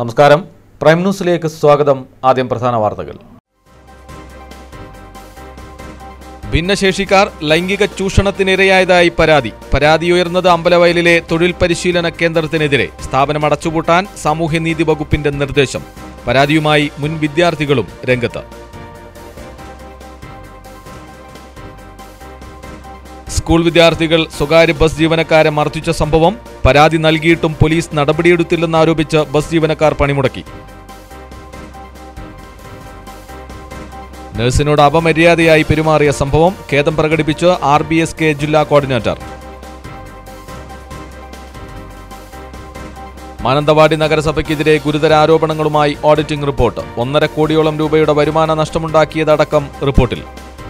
നമസ്കാരം പ്രൈം ന്യൂസിലേക്ക് സ്വാഗതം ആദ്യം പ്രധാന വാർത്തകൾ ഭിന്നശേഷിക്കാർ ലൈംഗിക ചൂഷണത്തിനിരയായതായി പരാതി പരാതി ഉയർന്നത് അമ്പലവയലിലെ തൊഴിൽ പരിശീലന കേന്ദ്രത്തിനെതിരെ സ്ഥാപനം അടച്ചുപൂട്ടാൻ സാമൂഹ്യനീതി വകുപ്പിന്റെ നിർദ്ദേശം പരാതിയുമായി മുൻ വിദ്യാർത്ഥികളും രംഗത്ത് സ്കൂൾ വിദ്യാർത്ഥികൾ സ്വകാര്യ ബസ് ജീവനക്കാരെ മർദ്ദിച്ച സംഭവം പരാതി നൽകിയിട്ടും പോലീസ് നടപടിയെടുത്തില്ലെന്നാരോപിച്ച് ബസ് ജീവനക്കാർ പണിമുടക്കി നഴ്സിനോട് അപമര്യാദയായി പെരുമാറിയ സംഭവം ഖേദം പ്രകടിപ്പിച്ച് ആർ ബി എസ് കെ ജില്ലാ കോർഡിനേറ്റർ മാനന്തവാടി നഗരസഭയ്ക്കെതിരെ ഗുരുതര ആരോപണങ്ങളുമായി ഓഡിറ്റിംഗ് റിപ്പോർട്ട് ഒന്നര കോടിയോളം രൂപയുടെ വരുമാന നഷ്ടമുണ്ടാക്കിയതടക്കം റിപ്പോർട്ടിൽ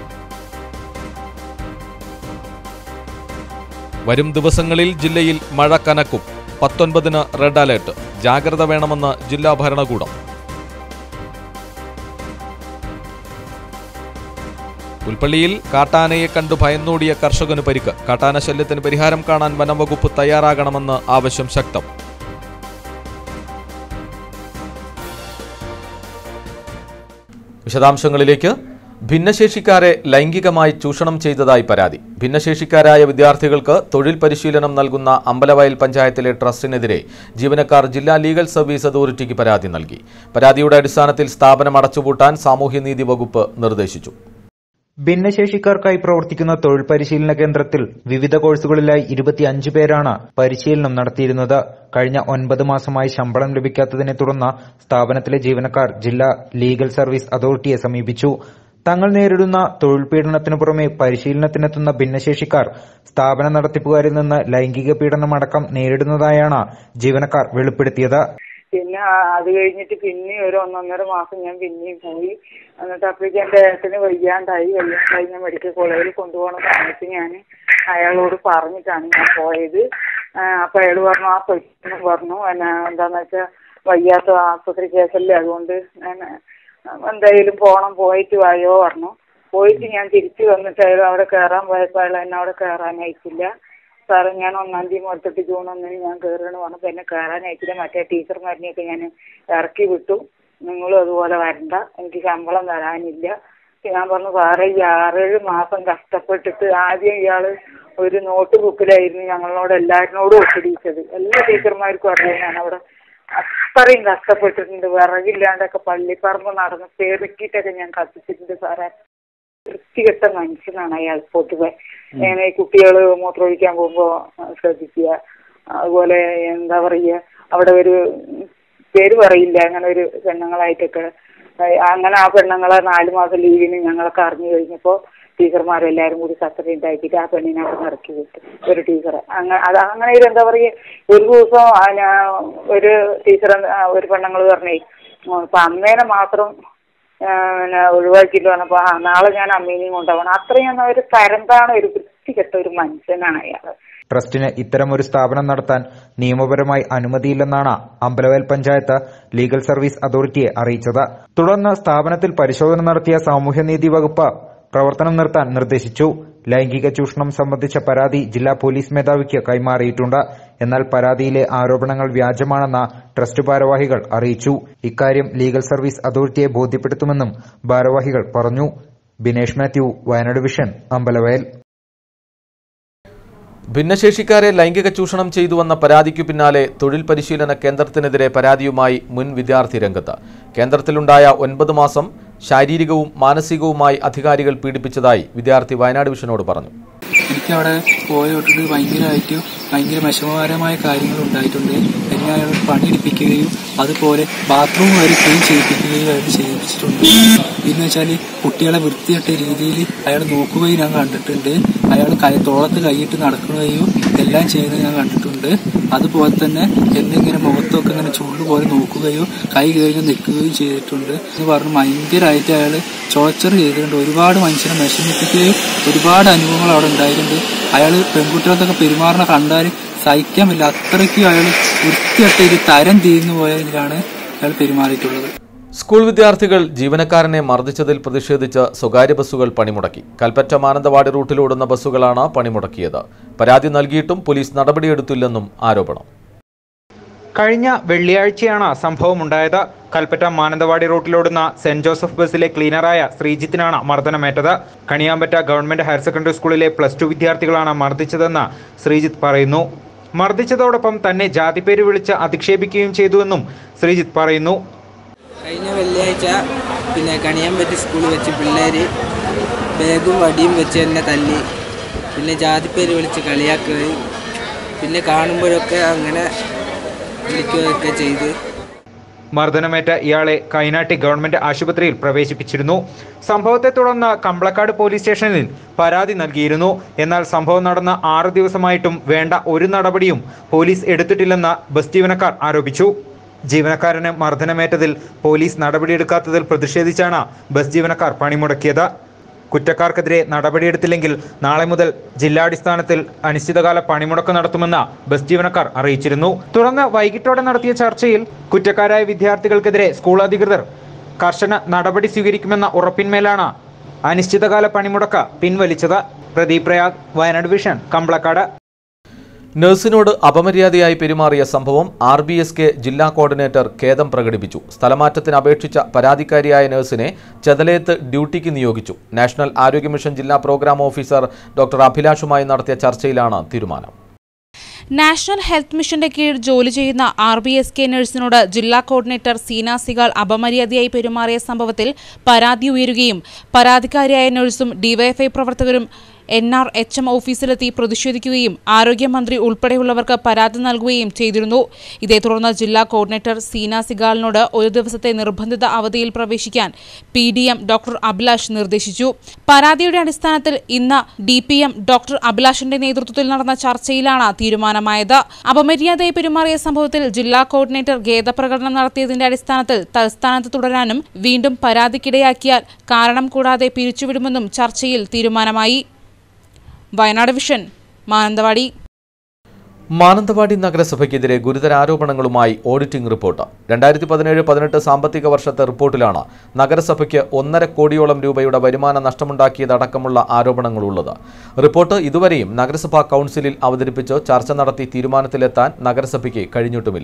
വരും ദിവസങ്ങളിൽ ജില്ലയിൽ മഴ കനക്കും പത്തൊൻപതിന് റെഡ് അലേർട്ട് ജാഗ്രത വേണമെന്ന് ജില്ലാ ഭരണകൂടം പുൽപ്പള്ളിയിൽ കാട്ടാനയെ കണ്ടു ഭയന്നോടിയ കർഷകന് പരിക്ക് കാട്ടാന ശല്യത്തിന് പരിഹാരം കാണാൻ വനംവകുപ്പ് തയ്യാറാകണമെന്ന് ആവശ്യം ശക്തം വിശദാംശങ്ങളിലേക്ക് ഭിന്നശേഷിക്കാരെ ലൈംഗികമായി ചൂഷണം ചെയ്തതായി പരാതി ഭിന്നശേഷിക്കാരായ വിദ്യാർത്ഥികൾക്ക് തൊഴിൽ പരിശീലനം നൽകുന്ന അമ്പലവയൽ പഞ്ചായത്തിലെ ട്രസ്റ്റിനെതിരെ ജീവനക്കാർ ജില്ലാ ലീഗൽ സർവീസ് അതോറിറ്റിക്ക് പരാതി നൽകി പരാതിയുടെ അടിസ്ഥാനത്തിൽ സ്ഥാപനം അടച്ചുപൂട്ടാൻ സാമൂഹ്യനീതി വകുപ്പ് നിർദ്ദേശിച്ചു ഭിന്നശേഷിക്കാർക്കായി പ്രവർത്തിക്കുന്ന തൊഴിൽ പരിശീലന കേന്ദ്രത്തിൽ വിവിധ കോഴ്സുകളിലായി ഇരുപത്തിയഞ്ച് പേരാണ് പരിശീലനം നടത്തിയിരുന്നത് കഴിഞ്ഞ ഒൻപത് മാസമായി ശമ്പളം ലഭിക്കാത്തതിനെ തുടർന്ന് സ്ഥാപനത്തിലെ ജീവനക്കാർ ജില്ലാ ലീഗൽ സർവീസ് അതോറിറ്റിയെ സമീപിച്ചു തങ്ങൾ നേരിടുന്ന തൊഴിൽ പീഡനത്തിനു പുറമെ പരിശീലനത്തിനെത്തുന്ന ഭിന്നശേഷിക്കാർ സ്ഥാപന നടത്തിപ്പുകാരിൽ നിന്ന് ലൈംഗിക പീഡനമടക്കം നേരിടുന്നതായാണ് ജീവനക്കാർ വെളിപ്പെടുത്തിയത് പിന്നെ ആ- അത് കഴിഞ്ഞിട്ട് പിന്നെ ഒരു ഒന്നൊന്നര മാസം ഞാൻ പിന്നെയും പോയി എന്നിട്ട് അപ്പോഴേക്കും എൻ്റെ ഏട്ടന് വയ്യാണ്ടായി വയ്യാണ്ടായി ഞാൻ മെഡിക്കൽ കോളേജിൽ കൊണ്ടുപോകണ സമയത്ത് ഞാൻ അയാളോട് പറഞ്ഞിട്ടാണ് ഞാൻ പോയത് ആ, അപ്പൊ അയാൾ പറഞ്ഞു ആ പെട്ടെന്ന് പറഞ്ഞു എന്നാ എന്താന്ന് വെച്ചാൽ വയ്യാത്ത ആശുപത്രി കേസല്ലേ അതുകൊണ്ട് ഞാൻ എന്തായാലും പോണം പോയിട്ട് വായോ പറഞ്ഞു പോയിട്ട് ഞാൻ തിരിച്ചു വന്നിട്ട് അയാൾ അവിടെ കയറാൻ പോയപ്പോൾ അയാൾ എന്നെ അവിടെ കയറാനയച്ചില്ല സാറ് ഞാൻ ഒന്നാം തീയതി മുതൽക്ക് ജൂൺ ഒന്നിന് ഞാൻ കയറുകയാണ് പറഞ്ഞപ്പോൾ എന്നെ കയറാനയച്ചില്ല മറ്റേ ടീച്ചർമാരിനെയൊക്കെ ഞാൻ ഇറക്കി വിട്ടു നിങ്ങളും അതുപോലെ വരണ്ട എനിക്ക് ശമ്പളം തരാനില്ല ഞാൻ പറഞ്ഞു സാറേ ഈ ആറേഴ് മാസം കഷ്ടപ്പെട്ടിട്ട് ആദ്യം ഇയാള് ഒരു നോട്ട് ബുക്കിലായിരുന്നു ഞങ്ങളോട് എല്ലാവരിനോടും ഒപ്പിടിച്ചത് എല്ലാ ടീച്ചർമാർക്കും അറിയാം ഞാൻ അവിടെ അത്രയും കഷ്ടപ്പെട്ടിട്ടുണ്ട് വിറകില്ലാണ്ടൊക്കെ പള്ളിപ്പറമ്പ് നടന്ന് പെറുക്കിയിട്ടൊക്കെ ഞാൻ കത്തിച്ചിട്ടുണ്ട് സാറേ വൃത്തികെട്ട മനുഷ്യനാണ് അയാൾ പൊതുവെ അങ്ങനെ കുട്ടികൾ മൂത്രമൊഴിക്കാൻ പോകുമ്പോ ശ്രദ്ധിക്കുക അതുപോലെ എന്താ പറയുക അവിടെ ഒരു പേര് പറയില്ല അങ്ങനെ ഒരു പെണ്ണുങ്ങളായിട്ടൊക്കെ ഏഹ് അങ്ങനെ ആ പെണ്ണുങ്ങളെ നാല് മാസം ലീവിന് ഞങ്ങളൊക്കെ അറിഞ്ഞു കഴിഞ്ഞപ്പോൾ ടീച്ചർമാരെല്ലാരും കൂടി കത്തറി ഉണ്ടാക്കിയിട്ട് ആ പെണ്ണിനെ അവിടെ ഇറക്കി വിട്ടു ഒരു ടീച്ചറെ അങ്ങനെ അത് അങ്ങനെ ഒരു എന്താ പറയുക ഒരു ദിവസം ആ ഞാ- ഒരു ടീച്ചർ ഒരു പെണ്ണുങ്ങൾ പറഞ്ഞേ ഉം, അപ്പൊ അമ്മേനെ മാത്രം ആ, പിന്നെ ഒഴിവാക്കിയിട്ട് വന്നപ്പോ ആ നാളെ ഞാൻ അമ്മേനെയും കൊണ്ടുപോകണം അത്രയും ഒരു തരംതാണ് ഒരു വൃത്തികെട്ട ഒരു മനുഷ്യനാണ് അയാള് ട്രസ്റ്റിന് ഇത്തരമൊരു സ്ഥാപനം നടത്താൻ നിയമപരമായി അനുമതിയില്ലെന്നാണ് അമ്പലവയൽ പഞ്ചായത്ത് ലീഗൽ സർവീസ് അതോറിറ്റിയെ അറിയിച്ചത് തുടർന്ന് സ്ഥാപനത്തിൽ പരിശോധന നടത്തിയ സാമൂഹ്യനീതി വകുപ്പ് പ്രവർത്തനം നിർത്താൻ നിർദ്ദേശിച്ചു ലൈംഗിക ചൂഷണം സംബന്ധിച്ച പരാതി ജില്ലാ പോലീസ് മേധാവിക്ക് കൈമാറിയിട്ടുണ്ട് എന്നാൽ പരാതിയിലെ ആരോപണങ്ങൾ വ്യാജമാണെന്ന് ട്രസ്റ്റ് ഭാരവാഹികൾ അറിയിച്ചു ഇക്കാര്യം ലീഗൽ സർവീസ് അതോറിറ്റിയെ ബോധ്യപ്പെടുത്തുമെന്നും ഭാരവാഹികൾ പറഞ്ഞു ബിനേഷ് മാത്യു വയനാട് വിഷൻ അമ്പലവയൽ ഭിന്നശേഷിക്കാരെ ലൈംഗിക ചൂഷണം ചെയ്തുവെന്ന പരാതിക്കു പിന്നാലെ തൊഴിൽ പരിശീലന കേന്ദ്രത്തിനെതിരെ പരാതിയുമായി മുൻ വിദ്യാർത്ഥി രംഗത്ത് കേന്ദ്രത്തിലുണ്ടായ ഒൻപത് മാസം ശാരീരികവും മാനസികവുമായി അധികാരികൾ പീഡിപ്പിച്ചതായി വിദ്യാർത്ഥി വയനാട് വിഷനോട് പറഞ്ഞു എനിക്ക് അവിടെ പോയ തൊട്ടിട്ട് ഭയങ്കരമായിട്ട് ഭയങ്കര വിഷമകരമായ കാര്യങ്ങൾ ഉണ്ടായിട്ടുണ്ട് എന്നെ അയാൾ പണിയെടുപ്പിക്കുകയും അതുപോലെ ബാത്റൂം വരെ ക്ലീൻ ചെയ്യിപ്പിക്കുകയും അയാൾ ചെയ്യിപ്പിച്ചിട്ടുണ്ട് പിന്നെ വെച്ചാൽ കുട്ടികളെ വൃത്തിയിട്ട രീതിയിൽ അയാൾ നോക്കുകയും ഞാൻ കണ്ടിട്ടുണ്ട് അയാൾ കൈ തോളത്ത് കൈയിട്ട് നടക്കുകയും എല്ലാം ചെയ്യുന്നത് ഞാൻ കണ്ടിട്ടുണ്ട് അതുപോലെ തന്നെ എന്നെ ഇങ്ങനെ മുഖത്തൊക്കെ ഇങ്ങനെ ചുള്ളു പോലെ നോക്കുകയോ കൈ കയറി നിൽക്കുകയും ചെയ്തിട്ടുണ്ട് എന്ന് പറഞ്ഞ് ഭയങ്കരമായിട്ട് അയാൾ ടോർച്ചർ ചെയ്തിട്ടുണ്ട് ഒരുപാട് മനുഷ്യനെ വിഷമിപ്പിക്കുകയും ഒരുപാട് അനുഭവങ്ങൾ അവിടെ ഉണ്ടായിട്ടുണ്ട് അയാൾ പെൺകുട്ടികൾക്കൊക്കെ പെരുമാറുന്ന കണ്ടാൽ സഹിക്കാൻ പറ്റില്ല അത്രയ്ക്കും അയാൾ വൃത്തിയട്ട ഒരു തരം തീർന്നു പോയതിലാണ് അയാൾ പെരുമാറിയിട്ടുള്ളത് സ്കൂൾ വിദ്യാർത്ഥികൾ ജീവനക്കാരനെ മർദ്ദിച്ചതിൽ പ്രതിഷേധിച്ച് സ്വകാര്യ ബസ്സുകൾ പണിമുടക്കി കൽപ്പറ്റ മാനന്തവാടി റൂട്ടിലോടുന്ന ബസ്സുകളാണ് പണിമുടക്കിയത് പരാതി നൽകിയിട്ടും പോലീസ് നടപടിയെടുത്തില്ലെന്നും ആരോപണം കഴിഞ്ഞ വെള്ളിയാഴ്ചയാണ് സംഭവമുണ്ടായത് കൽപ്പറ്റ മാനന്തവാടി റൂട്ടിലോടുന്ന സെന്റ് ജോസഫ് ബസ്സിലെ ക്ലീനറായ ശ്രീജിത്തിനാണ് മർദ്ദനമേറ്റത് കണിയാമ്പറ്റ ഗവൺമെന്റ് ഹയർ സെക്കൻഡറി സ്കൂളിലെ പ്ലസ് ടു വിദ്യാർത്ഥികളാണ് മർദ്ദിച്ചതെന്ന് ശ്രീജിത്ത് പറയുന്നു മർദ്ദിച്ചതോടൊപ്പം തന്നെ ജാതിപ്പേര് വിളിച്ച് അധിക്ഷേപിക്കുകയും ചെയ്തുവെന്നും ശ്രീജിത്ത് പറയുന്നു കഴിഞ്ഞ വെള്ളിയാഴ്ച പിന്നെ കണിയാമ്പറ്റി സ്കൂളിൽ വെച്ച് പിള്ളേർ ബാഗും വടിയും വെച്ച് എന്നെ തല്ലി പിന്നെ ജാതിപ്പേര് വിളിച്ച് കളിയാക്കുകയും പിന്നെ കാണുമ്പോഴൊക്കെ അങ്ങനെ വിളിക്കുകയൊക്കെ ചെയ്ത് മർദ്ദനമേറ്റ ഇയാളെ കൈനാട്ടി ഗവൺമെന്റ് ആശുപത്രിയിൽ പ്രവേശിപ്പിച്ചിരുന്നു സംഭവത്തെ തുടർന്ന് കമ്പളക്കാട് പോലീസ് സ്റ്റേഷനിൽ പരാതി നൽകിയിരുന്നു എന്നാൽ സംഭവം നടന്ന ആറ് ദിവസമായിട്ടും വേണ്ട ഒരു നടപടിയും പോലീസ് എടുത്തിട്ടില്ലെന്ന് ബസ് ജീവനക്കാർ ആരോപിച്ചു ജീവനക്കാരന് മർദ്ദനമേറ്റതിൽ പോലീസ് നടപടിയെടുക്കാത്തതിൽ പ്രതിഷേധിച്ചാണ് ബസ് ജീവനക്കാർ പണിമുടക്കിയത് കുറ്റക്കാർക്കെതിരെ നടപടിയെടുത്തില്ലെങ്കിൽ നാളെ മുതൽ ജില്ലാടിസ്ഥാനത്തിൽ അനിശ്ചിതകാല പണിമുടക്ക് നടത്തുമെന്ന് ബസ് ജീവനക്കാർ അറിയിച്ചിരുന്നു തുടർന്ന് വൈകിട്ടോടെ നടത്തിയ ചർച്ചയിൽ കുറ്റക്കാരായ വിദ്യാർത്ഥികൾക്കെതിരെ സ്കൂൾ അധികൃതർ കർശന നടപടി സ്വീകരിക്കുമെന്ന ഉറപ്പിന്മേലാണ് അനിശ്ചിതകാല പണിമുടക്ക് പിൻവലിച്ചത് പ്രദീപ് പ്രയാഗ് വയനാട് വിഷൻ കമ്പളക്കാട് നഴ്സിനോട് അപമര്യാദയായി പെരുമാറിയ സംഭവം ആർ ബി എസ് കെ ജില്ലാ കോർഡിനേറ്റർ ഖേദം പ്രകടിപ്പിച്ചു സ്ഥലമാറ്റത്തിന് അപേക്ഷിച്ച പരാതിക്കാരിയായ നഴ്സിനെ ചെതലയത്ത് ഡ്യൂട്ടിക്ക് നിയോഗിച്ചു നാഷണൽ ആരോഗ്യ മിഷൻ ജില്ലാ പ്രോഗ്രാം ഓഫീസർ ഡോക്ടർ അഭിലാഷുമായി നടത്തിയ ചർച്ചയിലാണ് തീരുമാനം നാഷണൽ ഹെൽത്ത് മിഷന്റെ കീഴിൽ ജോലി ചെയ്യുന്ന ആർ ബി എസ് കെ നഴ്സിനോട് ജില്ലാ കോർഡിനേറ്റർ സീന സിഗാൾ അപമര്യാദയായി പെരുമാറിയ സംഭവത്തിൽ പരാതി ഉയരുകയും പരാതിക്കാരിയായ നഴ്സും ഡിവൈഎഫ്ഐ പ്രവർത്തകരും എൻ ആർ എച്ച് എം ഓഫീസിലെത്തി പ്രതിഷേധിക്കുകയും ആരോഗ്യമന്ത്രി ഉൾപ്പെടെയുള്ളവർക്ക് പരാതി നൽകുകയും ചെയ്തിരുന്നു ഇതേ തുടർന്ന് ജില്ലാ കോർഡിനേറ്റർ സീന സിഗാളിനോട് ഒരു ദിവസത്തെ നിർബന്ധിത അവധിയിൽ പ്രവേശിക്കാൻ P D M doctor Abhilash നിർദ്ദേശിച്ചു പരാതിയുടെ അടിസ്ഥാനത്തിൽ ഇന്ന് ഡി പി എം ഡോക്ടർ അഭിലാഷിന്റെ നേതൃത്വത്തിൽ നടന്ന ചർച്ചയിലാണ് തീരുമാനമായത് അപമര്യാദയായി പെരുമാറിയ സംഭവത്തിൽ ജില്ലാ കോർഡിനേറ്റർ ഖേദപ്രകടനം നടത്തിയതിന്റെ അടിസ്ഥാനത്തിൽ തൽസ്ഥാനത്ത് തുടരാനും വീണ്ടും പരാതിക്കിടയാക്കിയാൽ കാരണം കൂടാതെ പിരിച്ചുവിടുമെന്നും ചർച്ചയിൽ തീരുമാനമായി വയനാട് വിഷൻ മാനന്തവാടി മാനന്തവാടി നഗരസഭയ്ക്കെതിരെ ഗുരുതര ആരോപണങ്ങളുമായി ഓഡിറ്റിംഗ് റിപ്പോർട്ട് രണ്ടായിരത്തി പതിനേഴ് പതിനെട്ട് സാമ്പത്തിക വർഷത്തെ റിപ്പോർട്ടിലാണ് നഗരസഭയ്ക്ക് ഒന്നര കോടിയോളം രൂപയുടെ വരുമാന നഷ്ടമുണ്ടാക്കിയതടക്കമുള്ള ആരോപണങ്ങളുള്ളത് റിപ്പോർട്ട് ഇതുവരെയും നഗരസഭാ കൗൺസിലിൽ അവതരിപ്പിച്ച് ചർച്ച നടത്തി തീരുമാനത്തിലെത്താൻ നഗരസഭയ്ക്ക് കഴിഞ്ഞിട്ടുമില്ല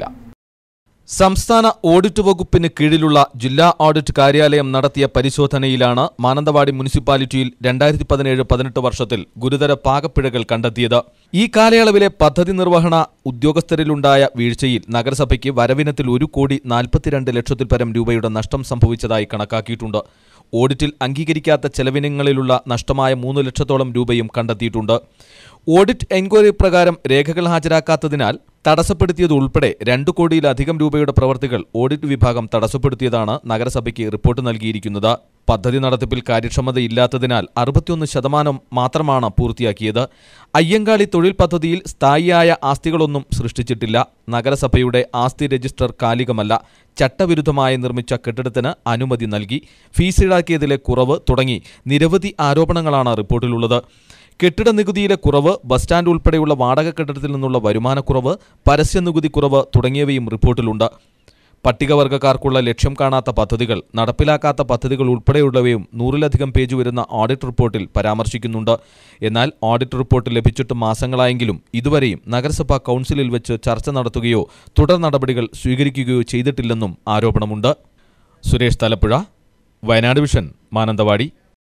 സംസ്ഥാന ഓഡിറ്റ് വകുപ്പിന് കീഴിലുള്ള ജില്ലാ ഓഡിറ്റ് കാര്യാലയം നടത്തിയ പരിശോധനയിലാണ് മാനന്തവാടി മുനിസിപ്പാലിറ്റിയിൽ രണ്ടായിരത്തി പതിനേഴ് പതിനെട്ട് വർഷത്തിൽ ഗുരുതര പാകപ്പിഴകൾ കണ്ടെത്തിയത് ഈ കാലയളവിലെ പദ്ധതി നിർവഹണ ഉദ്യോഗസ്ഥരിലുണ്ടായ വീഴ്ചയിൽ നഗരസഭയ്ക്ക് വരവിനത്തിൽ ഒരു കോടി നാൽപ്പത്തിരണ്ട് ലക്ഷത്തിൽ പരം രൂപയുടെ നഷ്ടം സംഭവിച്ചതായി കണക്കാക്കിയിട്ടുണ്ട് ഓഡിറ്റിൽ അംഗീകരിക്കാത്ത ചെലവിനങ്ങളിലുള്ള നഷ്ടമായ മൂന്ന് ലക്ഷത്തോളം രൂപയും കണ്ടെത്തിയിട്ടുണ്ട് ഓഡിറ്റ് എൻക്വയറി പ്രകാരം രേഖകൾ ഹാജരാക്കാത്തതിനാൽ തടസ്സപ്പെടുത്തിയതുൾപ്പെടെ രണ്ടു കോടിയിലധികം രൂപയുടെ പ്രവർത്തികൾ ഓഡിറ്റ് വിഭാഗം തടസ്സപ്പെടുത്തിയതാണ് നഗരസഭയ്ക്ക് റിപ്പോർട്ട് നൽകിയിരിക്കുന്നത് പദ്ധതി നടത്തിപ്പിൽ കാര്യക്ഷമതയില്ലാത്തതിനാൽ അറുപത്തിയൊന്ന് ശതമാനം മാത്രമാണ് പൂർത്തിയാക്കിയത് അയ്യങ്കാളി തൊഴിൽ പദ്ധതിയിൽ സ്ഥായിയായ ആസ്തികളൊന്നും സൃഷ്ടിച്ചിട്ടില്ല നഗരസഭയുടെ ആസ്തി രജിസ്റ്റർ കാലികമല്ല ചട്ടവിരുദ്ധമായി നിർമ്മിച്ച കെട്ടിടത്തിന് അനുമതി നൽകി ഫീസ് ഈടാക്കിയതിലെ കുറവ് തുടങ്ങി നിരവധി ആരോപണങ്ങളാണ് റിപ്പോർട്ടിലുള്ളത് കെട്ടിട നികുതിയിലെ കുറവ് ബസ് സ്റ്റാൻഡ് ഉൾപ്പെടെയുള്ള വാടക കെട്ടിടത്തിൽ നിന്നുള്ള വരുമാനക്കുറവ് പരസ്യ നികുതി കുറവ് തുടങ്ങിയവയും റിപ്പോർട്ടിലുണ്ട് പട്ടികവർഗക്കാർക്കുള്ള ലക്ഷ്യം കാണാത്ത പദ്ധതികൾ നടപ്പിലാക്കാത്ത പദ്ധതികൾ ഉൾപ്പെടെയുള്ളവയും നൂറിലധികം പേജ് വരുന്ന ഓഡിറ്റ് റിപ്പോർട്ടിൽ പരാമർശിക്കുന്നുണ്ട് എന്നാൽ ഓഡിറ്റ് റിപ്പോർട്ട് ലഭിച്ചിട്ട് മാസങ്ങളായെങ്കിലും ഇതുവരെയും നഗരസഭാ കൗൺസിലിൽ വെച്ച് ചർച്ച നടത്തുകയോ തുടർ നടപടികൾ സ്വീകരിക്കുകയോ ചെയ്തിട്ടില്ലെന്നും ആരോപണമുണ്ട് സുരേഷ് തലപ്പുഴ വയനാട് വിഷൻ മാനന്തവാടി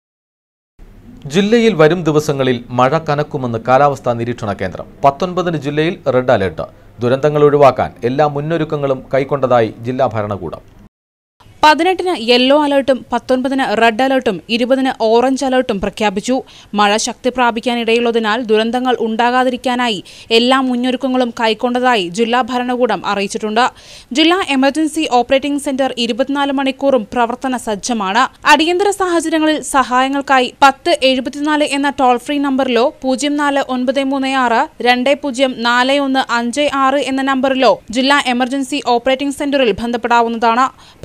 ജില്ലയിൽ വരും ദിവസങ്ങളിൽ മഴ കനക്കുമെന്ന് കാലാവസ്ഥാ നിരീക്ഷണ കേന്ദ്രം പത്തൊൻപതിന് ജില്ലയിൽ റെഡ് അലേർട്ട് ദുരന്തങ്ങൾ ഒഴിവാക്കാൻ എല്ലാ മുന്നൊരുക്കങ്ങളും കൈക്കൊണ്ടതായി ജില്ലാ ഭരണകൂടം പതിനെട്ടിന് യെല്ലോ അലർട്ടും പത്തൊൻപതിന് റെഡ് അലർട്ടും ഇരുപതിന് ഓറഞ്ച് അലർട്ടും പ്രഖ്യാപിച്ചു മഴ ശക്തി പ്രാപിക്കാനിടയുള്ളതിനാൽ ദുരന്തങ്ങൾ ഉണ്ടാകാതിരിക്കാനായി എല്ലാ മുന്നൊരുക്കങ്ങളും കൈക്കൊണ്ടതായി ജില്ലാ ഭരണകൂടം അറിയിച്ചിട്ടുണ്ട് ജില്ലാ എമർജൻസി ഓപ്പറേറ്റിംഗ് സെന്റർ ഇരുപത്തിനാല് മണിക്കൂറും പ്രവർത്തന സജ്ജമാണ് അടിയന്തര സാഹചര്യങ്ങളിൽ സഹായങ്ങൾക്കായി പത്ത് എഴുപത്തിനാല് എന്ന ടോൾ ഫ്രീ നമ്പറിലോ പൂജ്യം നാല് ഒൻപത് മൂന്ന് ആറ് രണ്ട് പൂജ്യം നാല് ഒന്ന് അഞ്ച് ആറ് എന്ന നമ്പറിലോ ജില്ലാ എമർജൻസി ഓപ്പറേറ്റിംഗ് സെന്ററിൽ ബന്ധപ്പെടാവുന്നതാണ് പതിനാറിന്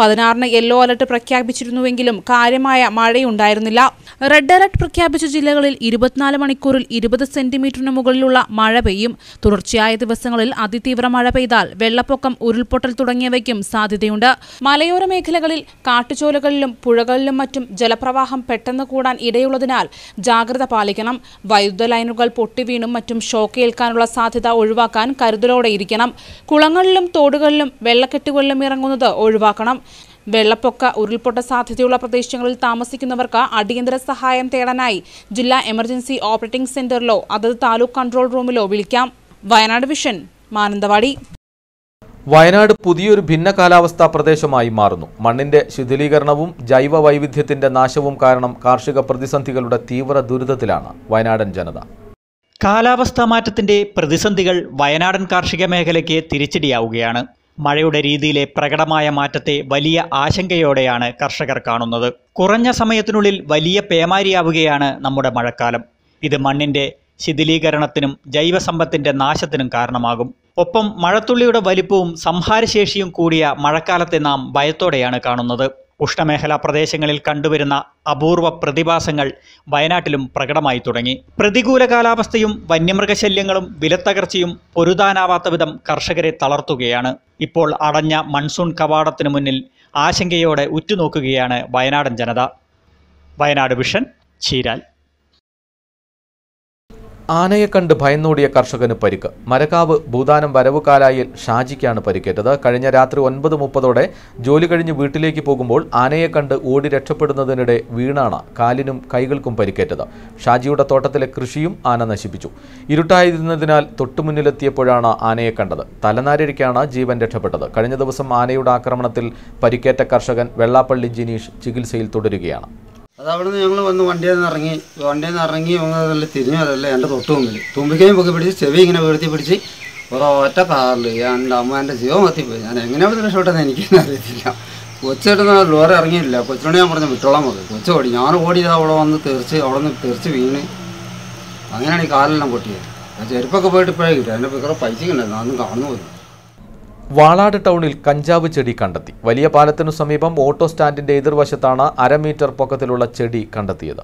യെല്ലോ അലർട്ട് പ്രഖ്യാപിച്ചിരുന്നുവെങ്കിലും കാര്യമായ മഴയുണ്ടായിരുന്നില്ല റെഡ് അലർട്ട് പ്രഖ്യാപിച്ച ജില്ലകളിൽ ഇരുപത്തിനാല് മണിക്കൂറിൽ ഇരുപത് സെന്റിമീറ്ററിന് മുകളിലുള്ള മഴ പെയ്യും തുടർച്ചയായ ദിവസങ്ങളിൽ അതിതീവ്ര മഴ പെയ്താൽ വെള്ളപ്പൊക്കം ഉരുൾപൊട്ടൽ തുടങ്ങിയവയ്ക്കും സാധ്യതയുണ്ട് മലയോര മേഖലകളിൽ കാട്ടുചോലകളിലും പുഴകളിലും മറ്റും ജലപ്രവാഹം പെട്ടെന്ന് കൂടാൻ ഇടയുള്ളതിനാൽ ജാഗ്രത പാലിക്കണം വൈദ്യുത ലൈനുകൾ പൊട്ടിവീണും മറ്റും ഷോക്ക് ഏൽക്കാനുള്ള സാധ്യത ഒഴിവാക്കാൻ കരുതലോടെ ഇരിക്കണം കുളങ്ങളിലും തോടുകളിലും വെള്ളക്കെട്ടുകളിലും ഇറങ്ങുന്നത് ഒഴിവാക്കണം വെള്ളപ്പൊക്ക ഉരുൾപൊട്ട സാധ്യതയുള്ള പ്രദേശങ്ങളിൽ താമസിക്കുന്നവർക്ക് അടിയന്തര സഹായം തേടാനായി ജില്ലാ എമർജൻസി ഓപ്പറേറ്റിംഗ് സെന്ററിലോ അതത് താലൂക്ക് കൺട്രോൾ റൂമിലോ വിളിക്കാം വയനാട് വിഷൻ മാനന്തവാടി വയനാട് പുതിയൊരു ഭിന്ന കാലാവസ്ഥാ പ്രദേശമായി മാറുന്നു മണ്ണിന്റെ ശിഥിലീകരണവും ജൈവ വൈവിധ്യത്തിന്റെ നാശവും കാരണം കാർഷിക പ്രതിസന്ധികളുടെ തീവ്ര ദുരിതത്തിലാണ് വയനാടൻ ജനത കാലാവസ്ഥാ മാറ്റത്തിന്റെ പ്രതിസന്ധികൾ വയനാടൻ കാർഷിക മേഖലയ്ക്ക് തിരിച്ചടിയാവുകയാണ് മഴയുടെ രീതിയിലെ പ്രകടമായ മാറ്റത്തെ വലിയ ആശങ്കയോടെയാണ് കർഷകർ കാണുന്നത് കുറഞ്ഞ സമയത്തിനുള്ളിൽ വലിയ പേമാരിയാവുകയാണ് നമ്മുടെ മഴക്കാലം ഇത് മണ്ണിന്റെ ശിഥിലീകരണത്തിനും ജൈവസമ്പത്തിന്റെ നാശത്തിനും കാരണമാകും ഒപ്പം മഴത്തുള്ളിയുടെ വലിപ്പവും സംഹാരശേഷിയും കൂടിയ മഴക്കാലത്തെ നാം ഭയത്തോടെയാണ് കാണുന്നത് ഉഷ്ണമേഖലാ പ്രദേശങ്ങളിൽ കണ്ടുവരുന്ന അപൂർവ പ്രതിഭാസങ്ങൾ വയനാട്ടിലും പ്രകടമായി തുടങ്ങി പ്രതികൂല കാലാവസ്ഥയും വന്യമൃഗശല്യങ്ങളും വിലത്തകർച്ചയും പൊരുതാനാവാത്ത വിധം കർഷകരെ തളർത്തുകയാണ് ഇപ്പോൾ അടഞ്ഞ മൺസൂൺ കവാടത്തിനു മുന്നിൽ ആശങ്കയോടെ ഉറ്റുനോക്കുകയാണ് വയനാടൻ ജനത വയനാട് വിഷൻ ചീരാൽ ആനയെ കണ്ട് ഭയന്നോടിയ കർഷകന് പരിക്ക് മരക്കാവ് ഭൂതാനം വരവുകാലായിൽ ഷാജിക്കാണ് പരിക്കേറ്റത് കഴിഞ്ഞ രാത്രി ഒൻപത് മുപ്പതോടെ ജോലി കഴിഞ്ഞ് വീട്ടിലേക്ക് പോകുമ്പോൾ ആനയെ കണ്ട് ഓടി രക്ഷപ്പെടുന്നതിനിടെ വീണാണ് കാലിനും കൈകൾക്കും പരിക്കേറ്റത് ഷാജിയുടെ തോട്ടത്തിലെ കൃഷിയും ആന നശിപ്പിച്ചു ഇരുട്ടായിരുന്നതിനാൽ തൊട്ടുമുന്നിലെത്തിയപ്പോഴാണ് ആനയെ കണ്ടത് തലനാരിഴയ്ക്കാണ് ജീവൻ രക്ഷപ്പെട്ടത് കഴിഞ്ഞ ദിവസം ആനയുടെ ആക്രമണത്തിൽ പരിക്കേറ്റ കർഷകൻ വെള്ളാപ്പള്ളി ജിനീഷ് ചികിത്സയിൽ തുടരുകയാണ് അത് അവിടെ നിന്ന് ഞങ്ങൾ വന്ന് വണ്ടിയിൽ നിന്ന് ഇറങ്ങി വണ്ടിയിൽ നിന്ന് ഇറങ്ങി വന്നതല്ല തിരിഞ്ഞു വരല്ല എൻ്റെ തൊട്ട് മുമ്പിൽ തുമ്പിക്കയും പൊക്കി പിടിച്ച് ചെവി ഇങ്ങനെ വീഴ്ത്തി പിടിച്ച് ഒരൊറ്റ കാറിൽ എൻ്റെ അമ്മ എൻ്റെ ജീവൻ കത്തിപ്പോയി ഞാൻ എങ്ങനെ അവിടെ രക്ഷപ്പെട്ടെന്ന് എനിക്കൊന്നും അറിയത്തില്ല കൊച്ചിടുന്ന ലോറി ഇറങ്ങിയില്ല കൊച്ചിനോട് ഞാൻ പറഞ്ഞു വിട്ടോളാൻ മതി കൊച്ചു ഓടി ഞാൻ ഓടിയത് അവിടെ വന്ന് തെറിച്ച് അവിടെ നിന്ന് തെറിച്ച് വീണ് അങ്ങനെയാണ് ഈ കാലെല്ലാം പൊട്ടിയത് ആ ചെരുപ്പൊക്കെ പോയിട്ട് ഇപ്പോഴേ കിട്ടും എൻ്റെ പിക്കറ പൈസ ഉണ്ടായിരുന്നു അതൊന്നും കാണുന്നു പോലും വാളാട് ടൗണിൽ കഞ്ചാവ് ചെടി കണ്ടെത്തി വലിയ പാലത്തിനു സമീപം ഓട്ടോ സ്റ്റാൻഡിന്റെ എതിർവശത്താണ് അര മീറ്റർ പൊക്കത്തിലുള്ള ചെടി കണ്ടെത്തിയത്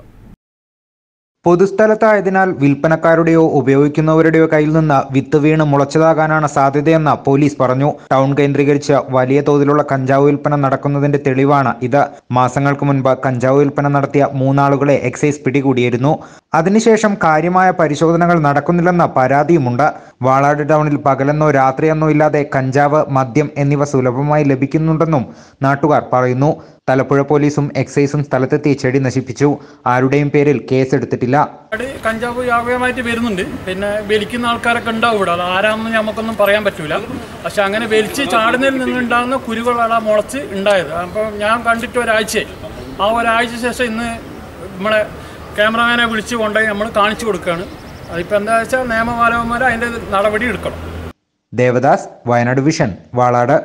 പൊതുസ്ഥലത്തായതിനാൽ വിൽപ്പനക്കാരുടെയോ ഉപയോഗിക്കുന്നവരുടെയോ കയ്യിൽ നിന്ന് വിത്ത് വീണ് മുളച്ചതാകാനാണ് സാധ്യതയെന്ന് പോലീസ് പറഞ്ഞു ടൗൺ കേന്ദ്രീകരിച്ച് വലിയ തോതിലുള്ള കഞ്ചാവ് വിൽപ്പന നടക്കുന്നതിന്റെ തെളിവാണ് ഇത് മാസങ്ങൾക്ക് മുൻപ് കഞ്ചാവ് വിൽപ്പന നടത്തിയ മൂന്നാളുകളെ എക്സൈസ് പിടികൂടിയിരുന്നു അതിനുശേഷം കാര്യമായ പരിശോധനകൾ നടക്കുന്നില്ലെന്ന പരാതിയുമുണ്ട് വാളാട് ടൗണിൽ പകലെന്നോ രാത്രിയെന്നോ ഇല്ലാതെ കഞ്ചാവ് മദ്യം എന്നിവ സുലഭമായി ലഭിക്കുന്നുണ്ടെന്നും നാട്ടുകാർ പറയുന്നു തലപ്പുഴ പോലീസും എക്സൈസും സ്ഥലത്തെത്തി ചെടി നശിപ്പിച്ചു ആരുടെയും പേരിൽ കേസെടുത്തിട്ടില്ല അവിടെ കഞ്ചാവ് വ്യാപകമായിട്ട് വരുന്നുണ്ട് പിന്നെ വലിക്കുന്ന ആൾക്കാരൊക്കെ ഉണ്ടാവും ഇവിടെ അത് ആരാണെന്ന് നമുക്കൊന്നും പറയാൻ പറ്റൂല പക്ഷെ അങ്ങനെ വലിച്ച് ചാടുന്നതിൽ നിന്നുണ്ടാകുന്ന കുരുകളാണ് മുളച്ച് ഉണ്ടായത് അപ്പോൾ ഞാൻ കണ്ടിട്ട് ഒരാഴ്ചയായി ആ ഒരാഴ്ച ശേഷം ഇന്ന് നമ്മളെ ക്യാമറമാനെ വിളിച്ച് കൊണ്ടുപോയി നമ്മൾ കാണിച്ചു കൊടുക്കുകയാണ് അതിപ്പോൾ എന്താ വെച്ചാൽ നിയമപാലകന്മാർ അതിൻ്റെ നടപടി എടുക്കണം ദേവദാസ് വയനാട് വിഷൻ വാളാട്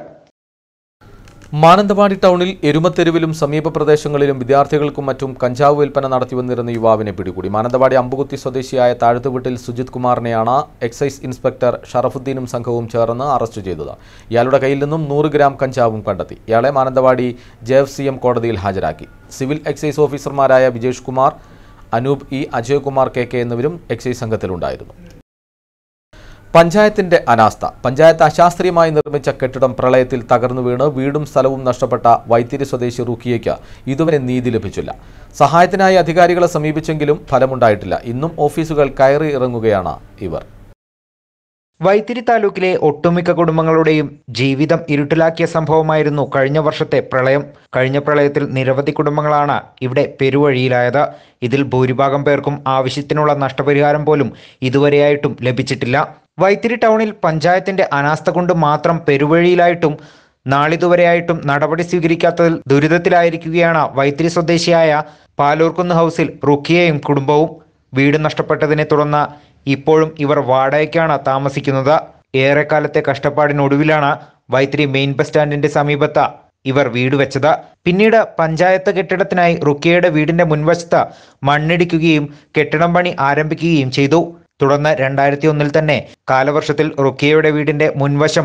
മാനന്തവാടി ടൗണിൽ എരുമത്തെരുവിലും സമീപ പ്രദേശങ്ങളിലും വിദ്യാർത്ഥികൾക്കും മറ്റും കഞ്ചാവ് വിൽപ്പന നടത്തി വന്നിരുന്ന യുവാവിനെ പിടികൂടി മാനന്തവാടി അമ്പുകുത്തി സ്വദേശിയായ താഴ്ത്തുവീട്ടിൽ സുജിത് കുമാറിനെയാണ് എക്സൈസ് ഇൻസ്പെക്ടർ ഷറഫുദ്ദീനും സംഘവും ചേർന്ന് അറസ്റ്റ് ചെയ്തത് ഇയാളുടെ കയ്യിൽ നിന്നും നൂറ് ഗ്രാം കഞ്ചാവും കണ്ടെത്തി ഇയാളെ Mananthavady J F C M കോടതിയിൽ ഹാജരാക്കി സിവിൽ എക്സൈസ് ഓഫീസർമാരായ Vijesh Kumar Anoop E Ajayakumar K K എന്നിവരും എക്സൈസ് സംഘത്തിലുണ്ടായിരുന്നു പഞ്ചായത്തിന്റെ അനാസ്ഥ പഞ്ചായത്ത് അശാസ്ത്രീയമായി നിർമ്മിച്ച കെട്ടിടം പ്രളയത്തിൽ തകർന്നു വീണ് വീടും സ്ഥലവും നഷ്ടപ്പെട്ട വൈത്തിരി സ്വദേശി റുക്കിയയ്ക്ക് ഇതുവരെ നീതി ലഭിച്ചില്ല സഹായത്തിനായി അധികാരികളെ സമീപിച്ചെങ്കിലും ഫലമുണ്ടായിട്ടില്ല ഇന്നും ഓഫീസുകൾ കയറി ഇറങ്ങുകയാണ് ഇവർ വൈത്തിരി താലൂക്കിലെ ഒട്ടുമിക്ക കുടുംബങ്ങളുടെയും ജീവിതം ഇരുട്ടിലാക്കിയ സംഭവമായിരുന്നു കഴിഞ്ഞ വർഷത്തെ പ്രളയം കഴിഞ്ഞ പ്രളയത്തിൽ നിരവധി കുടുംബങ്ങളാണ് ഇവിടെ പെരുവഴിയിലായത് ഇതിൽ ഭൂരിഭാഗം പേർക്കും ആവശ്യത്തിനുള്ള നഷ്ടപരിഹാരം പോലും ഇതുവരെയായിട്ടും ലഭിച്ചിട്ടില്ല വൈത്തിരി ടൗണിൽ പഞ്ചായത്തിന്റെ അനാസ്ഥ കൊണ്ട് മാത്രം പെരുവഴിയിലായിട്ടും നാളിതുവരെയായിട്ടും നടപടി സ്വീകരിക്കാത്തതിൽ ദുരിതത്തിലായിരിക്കുകയാണ് വൈത്തിരി സ്വദേശിയായ പാലൂർക്കുന്ന് ഹൗസിൽ റുക്കിയയും കുടുംബവും വീട് നഷ്ടപ്പെട്ടതിനെ തുടർന്ന് ഇപ്പോഴും ഇവർ വാടകയ്ക്കാണ് താമസിക്കുന്നത് ഏറെക്കാലത്തെ കഷ്ടപ്പാടിനൊടുവിലാണ് വൈത്തിരി മെയിൻ ബസ് സ്റ്റാൻഡിന്റെ സമീപത്ത് ഇവർ വീട് വെച്ചത് പിന്നീട് പഞ്ചായത്ത് കെട്ടിടത്തിനായി റുക്കിയയുടെ വീടിന്റെ മുൻവശത്ത് മണ്ണിടിക്കുകയും കെട്ടിടം പണി ആരംഭിക്കുകയും ചെയ്തു തുടർന്ന് രണ്ടായിരത്തി ഒന്നിൽ തന്നെ കാലവർഷത്തിൽ റുക്കിയയുടെ വീടിന്റെ മുൻവശം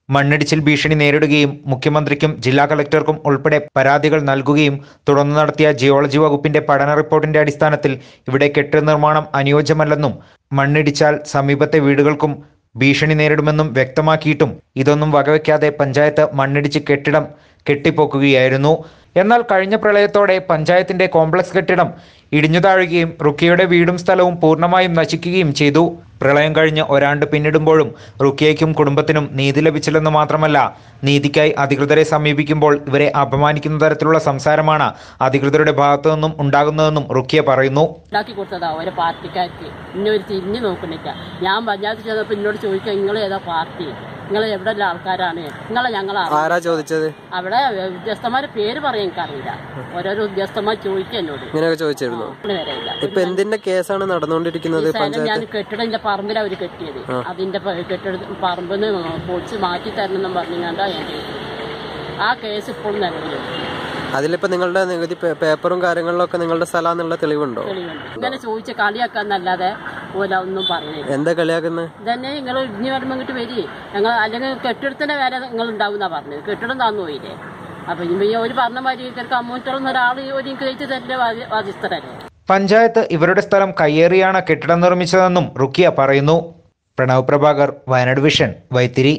മണ്ണിടിച്ചിൽ ഭീഷണി നേരിടുകയും മുഖ്യമന്ത്രിക്കും ജില്ലാ കളക്ടർക്കും ഉൾപ്പെടെ പരാതികൾ നൽകുകയും തുടർന്ന് നടത്തിയ ജിയോളജി വകുപ്പിന്റെ പഠന റിപ്പോർട്ടിന്റെ അടിസ്ഥാനത്തിൽ ഇവിടെ കെട്ടിട നിർമ്മാണം അനുയോജ്യമല്ലെന്നും മണ്ണിടിച്ചാൽ സമീപത്തെ വീടുകൾക്കും ഭീഷണി നേരിടുമെന്നും വ്യക്തമാക്കിയിട്ടും ഇതൊന്നും വകവയ്ക്കാതെ പഞ്ചായത്ത് മണ്ണിടിച്ച് കെട്ടിടം കെട്ടിപ്പൊക്കുകയായിരുന്നു എന്നാൽ കഴിഞ്ഞ പ്രളയത്തോടെ പഞ്ചായത്തിന്റെ കോംപ്ലക്സ് കെട്ടിടം ഇടിഞ്ഞു താഴുകയും റുക്കിയയുടെ വീടും സ്ഥലവും പൂർണ്ണമായും നശിക്കുകയും ചെയ്തു പ്രളയം കഴിഞ്ഞ് ഒരാണ്ട് പിന്നിടുമ്പോഴും റുക്കിയയ്ക്കും കുടുംബത്തിനും നീതി ലഭിച്ചില്ലെന്ന് മാത്രമല്ല നീതിക്കായി അധികൃതരെ സമീപിക്കുമ്പോൾ ഇവരെ അപമാനിക്കുന്ന തരത്തിലുള്ള സംസാരമാണ് അധികൃതരുടെ ഭാഗത്തു നിന്നും ഉണ്ടാകുന്നതെന്നും റുക്കിയ പറയുന്നു ഉണ്ടാക്കി കൊടുത്തതാ ഓരോ പാർട്ടിക്കാർക്ക് ഇന്നെ ഒരു തിരിഞ്ഞു നോക്കണില്ല ഞാൻ പഞ്ചായത്ത് ചെന്നപ്പോൾ എന്നോട് ചോദിക്കുക നിങ്ങൾ ഏതാ പാർട്ടി നിങ്ങൾ എവിടെ ഉള്ള ആൾക്കാരാണ് നിങ്ങളെ ഞങ്ങൾ ആരാ ചോദിച്ചത് അവിടെ ഉദ്യോഗസ്ഥന്മാരെ പേര് പറയാൻ എനിക്കറിയില്ല ഓരോരോ ഉദ്യോഗസ്ഥന്മാർ ചോദിക്കുക എന്നോട് ഇങ്ങനെയൊക്കെ ചോദിച്ചിരുന്നു ഇവിടെ വരെയില്ല ഇപ്പൊ എന്തിന്റെ കേസാണ് നടന്നുകൊണ്ടിരിക്കുന്നത് ഈ സ്ഥലം ഞാൻ പഞ്ചായത്ത് കെട്ടിടത്തിന്റെ പറമ്പിൽ അവർ കെട്ടിയത് ആ. അതിന്റെ പ- കെട്ടിട പറമ്പിന്ന് പൊളിച്ച് മാറ്റി തരണം പറഞ്ഞാണ്ടാ ഞാൻ കേട്ടത്. ആ കേസ് ഇപ്പോഴും നിലവിലുണ്ട് അതിലിപ്പോ നിങ്ങളുടെ നികുതി പേ- പേപ്പറും കാര്യങ്ങളിലൊക്കെ നിങ്ങളുടെ സ്ഥലമാണെന്നുള്ള തെളിവുണ്ടോ തെളിവുണ്ട് ഇങ്ങനെ ചോദിച്ച് കളിയാക്കാന്നല്ലാതെ ഓല ഒന്നും പറയുന്നില്ല എന്താ കളിയാക്കുന്നത് ഇതന്നെ നിങ്ങൾ ഇടിഞ്ഞു വരുമ്പോൾ ഇങ്ങോട്ട് വരി ഞങ്ങൾ അല്ലെങ്കിൽ കെട്ടിടത്തിന്റെ വേറെ നിങ്ങൾ ഉണ്ടാവുന്ന പറഞ്ഞത് കെട്ടിടം തന്നു പോയില്ലേ അപ്പൊ ഇനി ഒരു പറഞ്ഞ മാതിരി ഇവർക്ക് അമ്മൂറ്റുള്ള ഒരാൾ ഒരു കയറ്റി തരില്ല വാദിസ്ഥരല്ലേ പഞ്ചായത്ത് ഇവരുടെ സ്ഥലം കയ്യേറിയാണ് കെട്ടിടം നിർമ്മിച്ചതെന്നും റുക്കിയ പറയുന്നു പ്രണവ് പ്രഭാകർ വയനാട് വിഷൻ വൈത്തിരി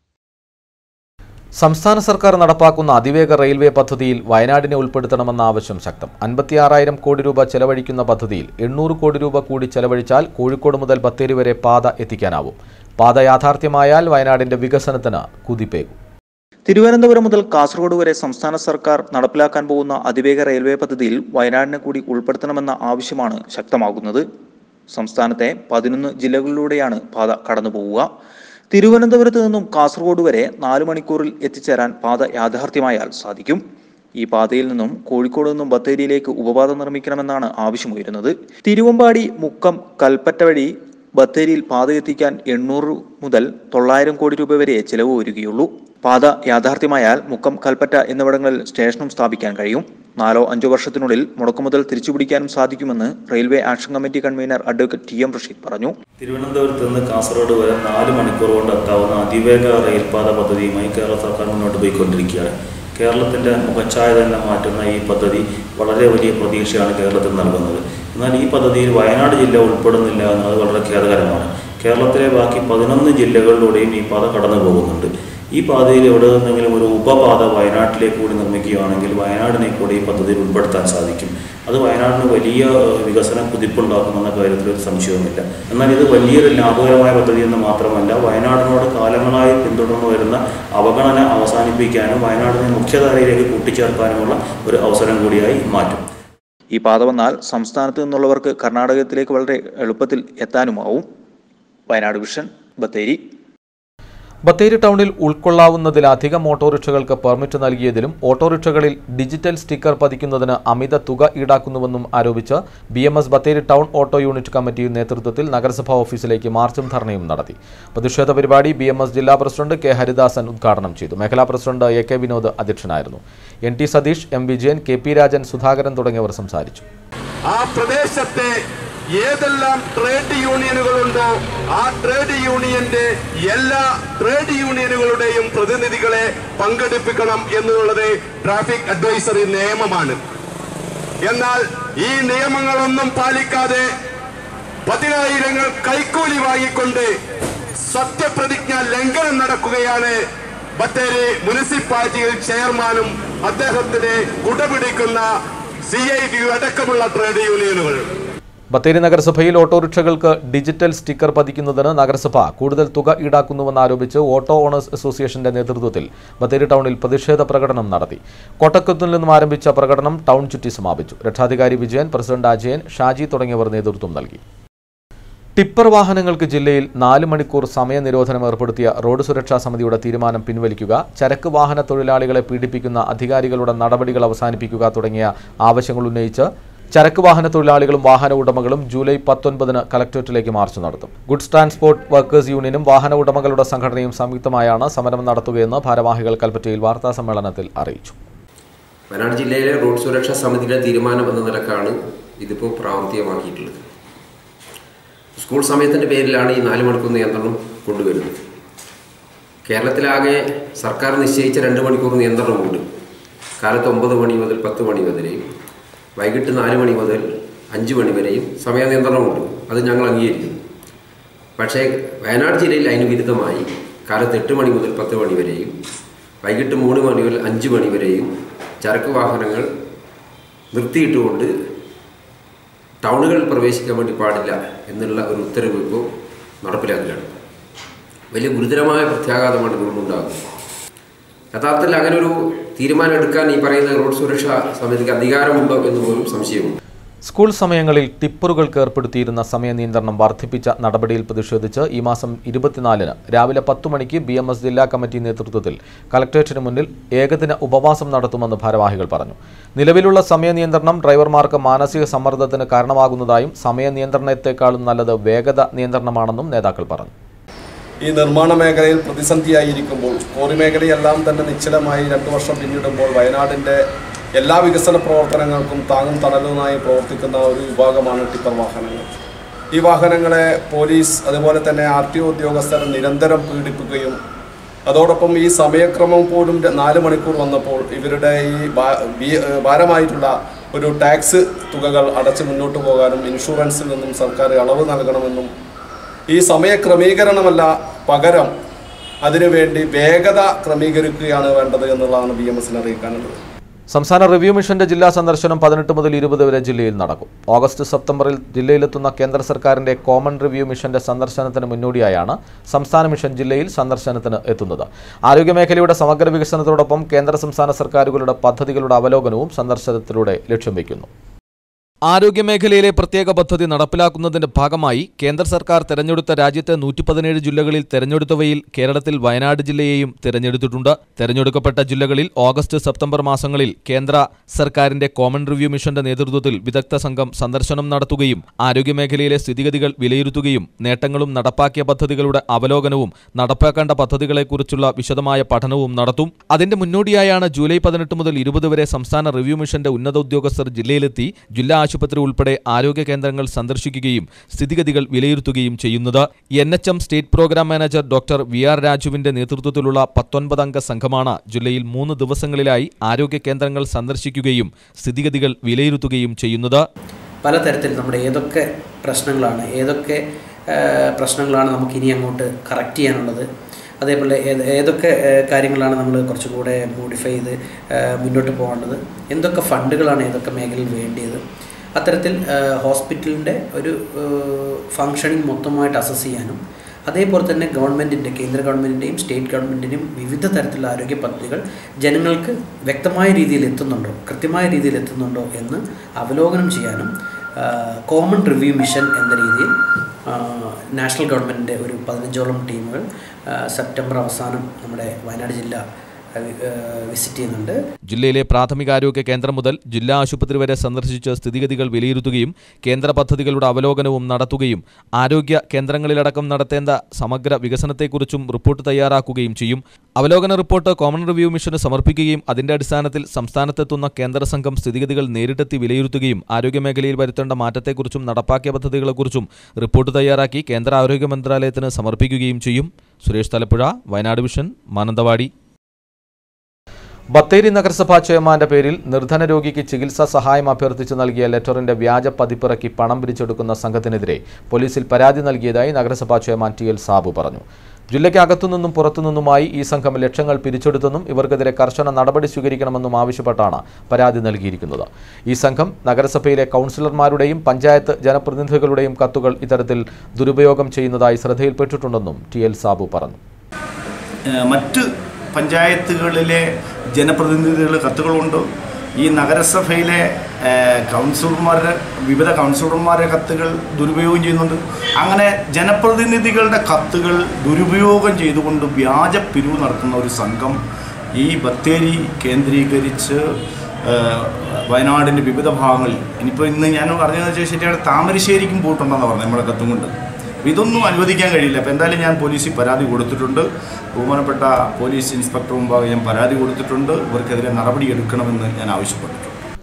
സംസ്ഥാന സർക്കാർ നടപ്പാക്കുന്ന അതിവേഗ റെയിൽവേ പദ്ധതിയിൽ വയനാടിനെ ഉൾപ്പെടുത്തണമെന്ന ആവശ്യം ശക്തം അൻപത്തിയാറായിരം കോടി രൂപ ചെലവഴിക്കുന്ന പദ്ധതിയിൽ എണ്ണൂറ് കോടി രൂപ കൂടി ചെലവഴിച്ചാൽ കോഴിക്കോട് മുതൽ ബത്തേരി വരെ പാത എത്തിക്കാനാവും പാത യാഥാർത്ഥ്യമായാൽ വയനാടിന്റെ വികസനത്തിന് കുതിപ്പേകും തിരുവനന്തപുരം മുതൽ കാസർഗോഡ് വരെ സംസ്ഥാന സർക്കാർ നടപ്പിലാക്കാൻ പോകുന്ന അതിവേഗ റെയിൽവേ പദ്ധതിയിൽ വയനാടിനെ കൂടി ഉൾപ്പെടുത്തണമെന്ന ആവശ്യമാണ് ശക്തമാകുന്നത് സംസ്ഥാനത്തെ പതിനൊന്ന് ജില്ലകളിലൂടെയാണ് പാത കടന്നുപോവുക തിരുവനന്തപുരത്ത് നിന്നും കാസർഗോഡ് വരെ നാല് മണിക്കൂറിൽ എത്തിച്ചേരാൻ പാത യാഥാർത്ഥ്യമായാൽ സാധിക്കും ഈ പാതയിൽ നിന്നും കോഴിക്കോട് നിന്നും ബത്തേരിയിലേക്ക് ഉപപാത നിർമ്മിക്കണമെന്നാണ് ആവശ്യമുയരുന്നത് തിരുവമ്പാടി മുക്കം കൽപ്പറ്റ വഴി ബത്തേരിയിൽ പാത എത്തിക്കാൻ എണ്ണൂറ് മുതൽ തൊള്ളായിരം കോടി രൂപ വരെ ചെലവ് വരികയുള്ളൂ പാത യാഥാർത്ഥ്യമായാൽ മുക്കം കൽപ്പറ്റ എന്നിവിടങ്ങളിൽ സ്റ്റേഷനും സ്ഥാപിക്കാൻ കഴിയും നാലോ അഞ്ചോ വർഷത്തിനുള്ളിൽ മുടക്കുമുതൽ തിരിച്ചുപിടിക്കാനും സാധിക്കുമെന്ന് railway action committee convener advocate T M Rasheed പറഞ്ഞു തിരുവനന്തപുരത്ത് നിന്ന് കാസർഗോഡ് വരെ നാല് മണിക്കൂർ കൊണ്ട് എത്താവുന്ന അതിവേഗ റെയിൽപാത പദ്ധതിയുമായി കേരള സർക്കാർ മുന്നോട്ട് പോയിക്കൊണ്ടിരിക്കുകയാണ് കേരളത്തിൻ്റെ മുഖച്ഛായ തന്നെ മാറ്റുന്ന ഈ പദ്ധതി വളരെ വലിയ പ്രതീക്ഷയാണ് കേരളത്തിൽ നൽകുന്നത് എന്നാൽ ഈ പദ്ധതിയിൽ വയനാട് ജില്ല ഉൾപ്പെടുന്നില്ല എന്നത് വളരെ ഖേദകരമാണ് കേരളത്തിലെ ബാക്കി പതിനൊന്ന് ജില്ലകളിലൂടെയും ഈ പാത കടന്നു പോകുന്നുണ്ട് ഈ പാതയിൽ എവിടെ നിന്നെങ്കിലും ഒരു ഉപപാത വയനാട്ടിലേക്ക് കൂടി നിർമ്മിക്കുകയാണെങ്കിൽ വയനാടിനെ കൂടി ഈ പദ്ധതിയിൽ ഉൾപ്പെടുത്താൻ സാധിക്കും അത് വയനാടിന് വലിയ ഏഹ്, വികസന കുതിപ്പുണ്ടാക്കുമെന്ന കാര്യത്തിൽ ഒരു സംശയവുമില്ല എന്നാൽ ഇത് വലിയൊരു ലാഭകരമായ പദ്ധതി എന്ന് മാത്രമല്ല വയനാടിനോട് കാലങ്ങളായി പിന്തുടർന്നു വരുന്ന അവഗണന അവസാനിപ്പിക്കാനും വയനാടിനെ മുഖ്യധാരയിലേക്ക് കൂട്ടിച്ചേർക്കാനുമുള്ള ഒരു അവസരം കൂടിയായി മാറ്റും ഈ പാത വന്നാൽ സംസ്ഥാനത്ത് നിന്നുള്ളവർക്ക് കർണാടകത്തിലേക്ക് വളരെ എളുപ്പത്തിൽ എത്താനുമാവും വയനാട് വിഷൻ ബത്തേരി ബത്തേരി ടൗണിൽ ഉൾക്കൊള്ളാവുന്നതിലധികം ഓട്ടോറിക്ഷകൾക്ക് പെർമിറ്റ് നൽകിയതിലും ഓട്ടോറിക്ഷകളിൽ ഡിജിറ്റൽ സ്റ്റിക്കർ പതിക്കുന്നതിന് അമിത തുക ഈടാക്കുന്നുവെന്നും ആരോപിച്ച് B M S Bathery town auto unit committee നേതൃത്വത്തിൽ നഗരസഭാ ഓഫീസിലേക്ക് മാർച്ചും ധർണയും നടത്തി പ്രതിഷേധ പരിപാടി ബി എം എസ് ജില്ലാ പ്രസിഡന്റ് കെ ഹരിദാസൻ ഉദ്ഘാടനം ചെയ്തു മേഖലാ പ്രസിഡന്റ് എ കെ വിനോദ് അധ്യക്ഷനായിരുന്നു N T Satheesh M Vijayan K P Rajan Sudhakaran തുടങ്ങിയവർ സംസാരിച്ചു ആ പ്രദേശത്തെ ഏതെല്ലാം ട്രേഡ് യൂണിയനുകളുണ്ടോ ആ ട്രേഡ് യൂണിയന്റെ എല്ലാ ട്രേഡ് യൂണിയനുകളുടെയും പ്രതിനിധികളെ പങ്കെടുപ്പിക്കണം എന്നുള്ളത് ട്രാഫിക് അഡ്വൈസറി നിയമമാണ് എന്നാൽ ഈ നിയമങ്ങളൊന്നും പാലിക്കാതെ പതിനായിരങ്ങൾ കൈക്കൂലി വാങ്ങിക്കൊണ്ട് സത്യപ്രതിജ്ഞ ലംഘനം നടക്കുകയാണ് ബത്തേരി മുനിസിപ്പാലിറ്റിയിൽ ചെയർമാനും അദ്ദേഹത്തിന് കുടപിടിക്കുന്ന സി ഐ ടി അടക്കമുള്ള ട്രേഡ് യൂണിയനുകൾ ബത്തേരി നഗരസഭയിൽ ഓട്ടോറിക്ഷകൾക്ക് ഡിജിറ്റൽ സ്റ്റിക്കർ പതിക്കുന്നതിന് നഗരസഭ കൂടുതൽ തുക ഈടാക്കുന്നുവെന്ന് ആരോപിച്ച് ഓട്ടോ ഓണേഴ്സ് അസോസിയേഷന്റെ നേതൃത്വത്തിൽ ബത്തേരി ടൗണിൽ പ്രതിഷേധ പ്രകടനം നടത്തി കോട്ടക്കത്തിൽ നിന്നും ആരംഭിച്ച പ്രകടനം ടൗൺ ചുറ്റി സമാപിച്ചു രക്ഷാധികാരി വിജയൻ പ്രസിഡന്റ് അജയൻ ഷാജി തുടങ്ങിയവർ നേതൃത്വം നൽകി ടിപ്പർ വാഹനങ്ങൾക്ക് ജില്ലയിൽ നാല് മണിക്കൂർ സമയ നിരോധനം ഏർപ്പെടുത്തിയ റോഡ് സുരക്ഷാ സമിതിയുടെ തീരുമാനം പിൻവലിക്കുക ചരക്ക് വാഹന തൊഴിലാളികളെ പീഡിപ്പിക്കുന്ന അധികാരികളുടെ നടപടികൾ അവസാനിപ്പിക്കുക തുടങ്ങിയ ആവശ്യങ്ങൾ ഉന്നയിച്ച് ചരക്ക് വാഹന തൊഴിലാളികളും വാഹന ഉടമകളും ജൂലൈ പത്തൊൻപതിന് കലക്ടറേറ്റിലേക്ക് മാർച്ച് നടത്തും ഗുഡ്സ് ട്രാൻസ്പോർട്ട് വർക്കേഴ്സ് യൂണിയനും വാഹന ഉടമകളുടെ സംഘടനയും സംയുക്തമായാണ് സമരം നടത്തുകയെന്ന് ഭാരവാഹികൾ കൽപ്പറ്റയിൽ വാർത്താ സമ്മേളനത്തിൽ അറിയിച്ചു വയനാട് ജില്ലയിലെ റോഡ് സുരക്ഷാ സമിതിയുടെ തീരുമാനം എന്ന നിലക്കാണ് ഇതിപ്പോൾ പ്രാവർത്തികമാക്കിയിട്ടുള്ളത് സ്കൂൾ സമയത്തിൻ്റെ പേരിലാണ് ഈ നാല് മണിക്കൂർ നിയന്ത്രണം കൊണ്ടുവരുന്നത് കേരളത്തിലാകെ സർക്കാർ നിശ്ചയിച്ച രണ്ട് മണിക്കൂർ നിയന്ത്രണമുണ്ട് കാലത്ത് ഒമ്പത് മണി മുതൽ പത്ത് മണി വരെയും വൈകിട്ട് നാല് മണി മുതൽ അഞ്ച് മണി വരെയും സമയ നിയന്ത്രണമുണ്ട് അത് ഞങ്ങൾ അംഗീകരിക്കുന്നു പക്ഷേ വയനാട് ജില്ലയിൽ അതിന് വിരുദ്ധമായി കാലത്ത് എട്ട് മണി മുതൽ പത്ത് മണി വരെയും വൈകിട്ട് മൂന്ന് മണി മുതൽ അഞ്ച് മണി വരെയും ചരക്ക് വാഹനങ്ങൾ നിർത്തിയിട്ടുകൊണ്ട് ടൗണുകളിൽ പ്രവേശിക്കാൻ വേണ്ടി പാടില്ല എന്നുള്ള ഒരു ഉത്തരവ് ഇപ്പോൾ നടപ്പിലാക്കുകയാണ് വലിയ ഗുരുതരമായ പ്രത്യാഘാതമാണ് ഇതുകൊണ്ടുണ്ടാകുന്നത് യഥാർത്ഥത്തിൽ അങ്ങനെ ഒരു തീരുമാനം എടുക്കാൻ ഈ പറയുന്ന റോഡ് സുരക്ഷാ സമിതിക്ക് അധികാരമുണ്ടോ എന്ന് പോലും സംശയമുണ്ട് സ്കൂൾ സമയങ്ങളിൽ ടിപ്പറുകൾക്ക് ഏർപ്പെടുത്തിയിരുന്ന സമയ നിയന്ത്രണം വർദ്ധിപ്പിച്ച നടപടിയിൽ പ്രതിഷേധിച്ച് ഈ മാസം ഇരുപത്തിനാലിന് രാവിലെ പത്തു മണിക്ക് ബി എം എസ് ജില്ലാ കമ്മിറ്റി നേതൃത്വത്തിൽ കലക്ടറേറ്റിന് മുന്നിൽ ഏകദിന ഉപവാസം നടത്തുമെന്ന് ഭാരവാഹികൾ പറഞ്ഞു നിലവിലുള്ള സമയ നിയന്ത്രണം ഡ്രൈവർമാർക്ക് മാനസിക സമ്മർദ്ദത്തിന് കാരണമാകുന്നതായും സമയ നിയന്ത്രണത്തെക്കാളും നല്ലത് വേഗത നിയന്ത്രണമാണെന്നും നേതാക്കൾ പറഞ്ഞു ഈ നിർമ്മാണ മേഖലയിൽ പ്രതിസന്ധിയായിരിക്കുമ്പോൾ കോറി മേഖലയെല്ലാം തന്നെ നിശ്ചലമായി രണ്ടു വർഷം പിന്നിടുമ്പോൾ വയനാടിൻ്റെ എല്ലാ വികസന പ്രവർത്തനങ്ങൾക്കും താങ്ങും തണലുമായി പ്രവർത്തിക്കുന്ന ഒരു വിഭാഗമാണ് ടിപ്പർ വാഹനങ്ങൾ ഈ വാഹനങ്ങളെ പോലീസ് അതുപോലെ തന്നെ ആർ ടി ഒ ഉദ്യോഗസ്ഥർ നിരന്തരം പീഡിപ്പിക്കുകയും അതോടൊപ്പം ഈ സമയക്രമം പോലും ര- നാല് മണിക്കൂർ വന്നപ്പോൾ ഇവരുടെ ഈ ഭാ- ബി- ഏഹ് ഭാരമായിട്ടുള്ള ഒരു ടാക്സ് തുകകൾ അടച്ച് മുന്നോട്ട് പോകാനും ഇൻഷുറൻസിൽ നിന്നും സർക്കാർ അളവ് നൽകണമെന്നും ഈ സമയ ക്രമീകരണമല്ല പകരം അതിനുവേണ്ടി വേഗത ക്രമീകരിക്കുകയാണ് വേണ്ടത് എന്നുള്ളതാണ് ബി എം എസിന് അറിയിക്കാനുള്ളത് സംസ്ഥാന റിവ്യൂ മിഷന്റെ ജില്ലാ സന്ദർശനം പതിനെട്ട് മുതൽ ഇരുപത് വരെ ജില്ലയിൽ നടക്കും ഓഗസ്റ്റ് സെപ്റ്റംബറിൽ ജില്ലയിലെത്തുന്ന കേന്ദ്ര സർക്കാരിന്റെ കോമൺ റിവ്യൂ മിഷന്റെ സന്ദർശനത്തിന് മുന്നോടിയായാണ് സംസ്ഥാന മിഷൻ ജില്ലയിൽ സന്ദർശനത്തിന് എത്തുന്നത് ആരോഗ്യമേഖലയുടെ സമഗ്ര വികസനത്തോടൊപ്പം കേന്ദ്ര സംസ്ഥാന സർക്കാരുകളുടെ പദ്ധതികളുടെ അവലോകനവും സന്ദർശനത്തിലൂടെ ലക്ഷ്യം വയ്ക്കുന്നു ആരോഗ്യമേഖലയിലെ പ്രത്യേക പദ്ധതി നടപ്പിലാക്കുന്നതിന്റെ ഭാഗമായി കേന്ദ്ര സർക്കാർ തെരഞ്ഞെടുത്ത രാജ്യത്തെ നൂറ്റി പതിനേഴ് ജില്ലകളിൽ തെരഞ്ഞെടുത്തവയിൽ കേരളത്തിൽ വയനാട് ജില്ലയെയും തെരഞ്ഞെടുത്തിട്ടുണ്ട് തെരഞ്ഞെടുക്കപ്പെട്ട ജില്ലകളിൽ ഓഗസ്റ്റ് സെപ്റ്റംബർ മാസങ്ങളിൽ കേന്ദ്ര സർക്കാരിന്റെ കോമൺ റിവ്യൂ മിഷന്റെ നേതൃത്വത്തിൽ വിദഗ്ധ സംഘം സന്ദർശനം നടത്തുകയും ആരോഗ്യമേഖലയിലെ സ്ഥിതിഗതികൾ വിലയിരുത്തുകയും നേട്ടങ്ങളും നടപ്പാക്കിയ പദ്ധതികളുടെ അവലോകനവും നടപ്പാക്കേണ്ട പദ്ധതികളെക്കുറിച്ചുള്ള വിശദമായ പഠനവും നടത്തും അതിന്റെ മുന്നോടിയായാണ് ജൂലൈ പതിനെട്ട് മുതൽ ഇരുപത് വരെ സംസ്ഥാന റിവ്യൂ മിഷന്റെ ഉന്നത ഉദ്യോഗസ്ഥർ ജില്ലയിലെത്തി ജില്ലാ ആശുപത്രി ഉൾപ്പെടെ ആരോഗ്യ കേന്ദ്രങ്ങൾ സന്ദർശിക്കുകയും സ്ഥിതിഗതികൾ വിലയിരുത്തുകയും ചെയ്യുന്നത് N H M state programme manager doctor V R രാജുവിന്റെ നേതൃത്വത്തിലുള്ള പത്തൊൻപതംഗ സംഘമാണ് ജില്ലയിൽ മൂന്ന് ദിവസങ്ങളിലായി ആരോഗ്യ കേന്ദ്രങ്ങൾ സന്ദർശിക്കുകയും സ്ഥിതിഗതികൾ വിലയിരുത്തുകയും ചെയ്യുന്നത് പലതരത്തിൽ നമ്മുടെ ഏതൊക്കെ പ്രശ്നങ്ങളാണ് ഏതൊക്കെ ആ, പ്രശ്നങ്ങളാണ് നമുക്ക് ഇനി അങ്ങോട്ട് കറക്റ്റ് ചെയ്യാനുള്ളത് അതേപോലെ ഏത് ഏതൊക്കെ ആ, കാര്യങ്ങളാണ് നമ്മൾ കുറച്ചും കൂടെ മോഡിഫൈ ചെയ്ത് ആ, മുന്നോട്ട് പോകേണ്ടത് എന്തൊക്കെ ഫണ്ടുകളാണ് ഏതൊക്കെ മേഖലയിൽ വേണ്ടിയത് അത്തരത്തിൽ ആ, ഹോസ്പിറ്റലിൻ്റെ ഒരു ഫങ്ഷനിങ് മൊത്തമായിട്ട് അസസ് ചെയ്യാനും അതേപോലെ തന്നെ ഗവൺമെൻറ്റിൻ്റെ കേന്ദ്ര ഗവൺമെൻറ്റിൻ്റെയും സ്റ്റേറ്റ് ഗവൺമെൻറ്റിൻ്റെയും വിവിധ തരത്തിലുള്ള ആരോഗ്യ പദ്ധതികൾ ജനങ്ങൾക്ക് വ്യക്തമായ രീതിയിൽ എത്തുന്നുണ്ടോ കൃത്യമായ രീതിയിൽ എത്തുന്നുണ്ടോ എന്ന് അവലോകനം ചെയ്യാനും കോമൺ റിവ്യൂ മിഷൻ എന്ന രീതിയിൽ ആ, നാഷണൽ ഗവൺമെൻറ്റിൻ്റെ ഒരു പതിനഞ്ചോളം ടീമുകൾ ആ, സെപ്റ്റംബർ അവസാനം നമ്മുടെ വയനാട് ജില്ല ആ, വി- ആ, വിസിറ്റ് ചെയ്യുന്നുണ്ട് ജില്ലയിലെ പ്രാഥമികാരോഗ്യ കേന്ദ്രം മുതൽ ജില്ലാ ആശുപത്രി വരെ സന്ദർശിച്ച് സ്ഥിതിഗതികൾ വിലയിരുത്തുകയും കേന്ദ്ര പദ്ധതികളുടെ അവലോകനവും നടത്തുകയും ആരോഗ്യ കേന്ദ്രങ്ങളിലടക്കം നടത്തേണ്ട സമഗ്ര വികസനത്തെക്കുറിച്ചും റിപ്പോർട്ട് തയ്യാറാക്കുകയും ചെയ്യും അവലോകന റിപ്പോർട്ട് കോമൺ റിവ്യൂ മിഷന് സമർപ്പിക്കുകയും അതിന്റെ അടിസ്ഥാനത്തിൽ സംസ്ഥാനത്തെത്തുന്ന കേന്ദ്ര സംഘം സ്ഥിതിഗതികൾ നേരിട്ടെത്തി വിലയിരുത്തുകയും ആരോഗ്യമേഖലയിൽ വരുത്തേണ്ട മാറ്റത്തെക്കുറിച്ചും നടപ്പാക്കിയ പദ്ധതികളെക്കുറിച്ചും റിപ്പോർട്ട് തയ്യാറാക്കി കേന്ദ്ര ആരോഗ്യ മന്ത്രാലയത്തിന് സമർപ്പിക്കുകയും ചെയ്യും സുരേഷ് തലപ്പുഴ വയനാട് വിഷൻ മാനന്തവാടി ബത്തേരി നഗരസഭാ ചെയർമാന്റെ പേരിൽ നിർധന രോഗിക്ക് ചികിത്സാ സഹായം അഭ്യർത്ഥിച്ച് നൽകിയ ലെറ്ററിന്റെ വ്യാജ പതിപ്പിറക്കി പണം പിരിച്ചെടുക്കുന്ന സംഘത്തിനെതിരെ പോലീസിൽ പരാതി നൽകിയതായി നഗരസഭാ ചെയർമാൻ ടി എൽ സാബു പറഞ്ഞു ജില്ലയ്ക്ക് അകത്തുനിന്നും പുറത്തുനിന്നുമായി ഈ സംഘം ലക്ഷങ്ങൾ പിരിച്ചെടുത്തെന്നും ഇവർക്കെതിരെ കർശന നടപടി സ്വീകരിക്കണമെന്നും ആവശ്യപ്പെട്ടാണ് പരാതി നൽകിയിരിക്കുന്നത് ഈ സംഘം നഗരസഭയിലെ കൗൺസിലർമാരുടെയും പഞ്ചായത്ത് ജനപ്രതിനിധികളുടെയും കത്തുകൾ ഇത്തരത്തിൽ ദുരുപയോഗം ചെയ്യുന്നതായി ശ്രദ്ധയിൽപ്പെട്ടിട്ടുണ്ടെന്നും ടി എൽ സാബു പറഞ്ഞു ഏഹ് മറ്റ് പഞ്ചായത്തുകളിലെ ജനപ്രതിനിധികളുടെ കത്തുകളുണ്ട് ഈ നഗരസഭയിലെ ഏഹ് കൗൺസിലർമാരുടെ വിവിധ കൗൺസിലർമാരുടെ കത്തുകൾ ദുരുപയോഗം ചെയ്യുന്നുണ്ട് അങ്ങനെ ജനപ്രതിനിധികളുടെ കത്തുകൾ ദുരുപയോഗം ചെയ്തുകൊണ്ട് വ്യാജ പിരിവ് നടത്തുന്ന ഒരു സംഘം ഈ ബത്തേരി കേന്ദ്രീകരിച്ച് ഏഹ് വയനാടിൻ്റെ വിവിധ ഭാഗങ്ങളിൽ ഇനിയിപ്പോൾ ഇന്ന് ഞാൻ പറഞ്ഞതെന്ന് വെച്ചാൽ ശരിയാണ് താമരശ്ശേരിക്കും പോയിട്ടുണ്ടെന്ന് പറഞ്ഞു നമ്മുടെ കത്തും കൊണ്ട് അപ്പോൾ ഇതൊന്നും അനുവദിക്കാൻ കഴിയില്ല അപ്പോൾ എന്തായാലും ഞാൻ പോലീസിൽ പരാതി കൊടുത്തിട്ടുണ്ട് ബഹുമാനപ്പെട്ട പോലീസ് ഇൻസ്പെക്ടർ മുമ്പാകെ ഞാൻ പരാതി കൊടുത്തിട്ടുണ്ട് ഇവർക്കെതിരെ നടപടി എടുക്കണമെന്ന് ഞാൻ ആവശ്യപ്പെട്ടിട്ടുണ്ട്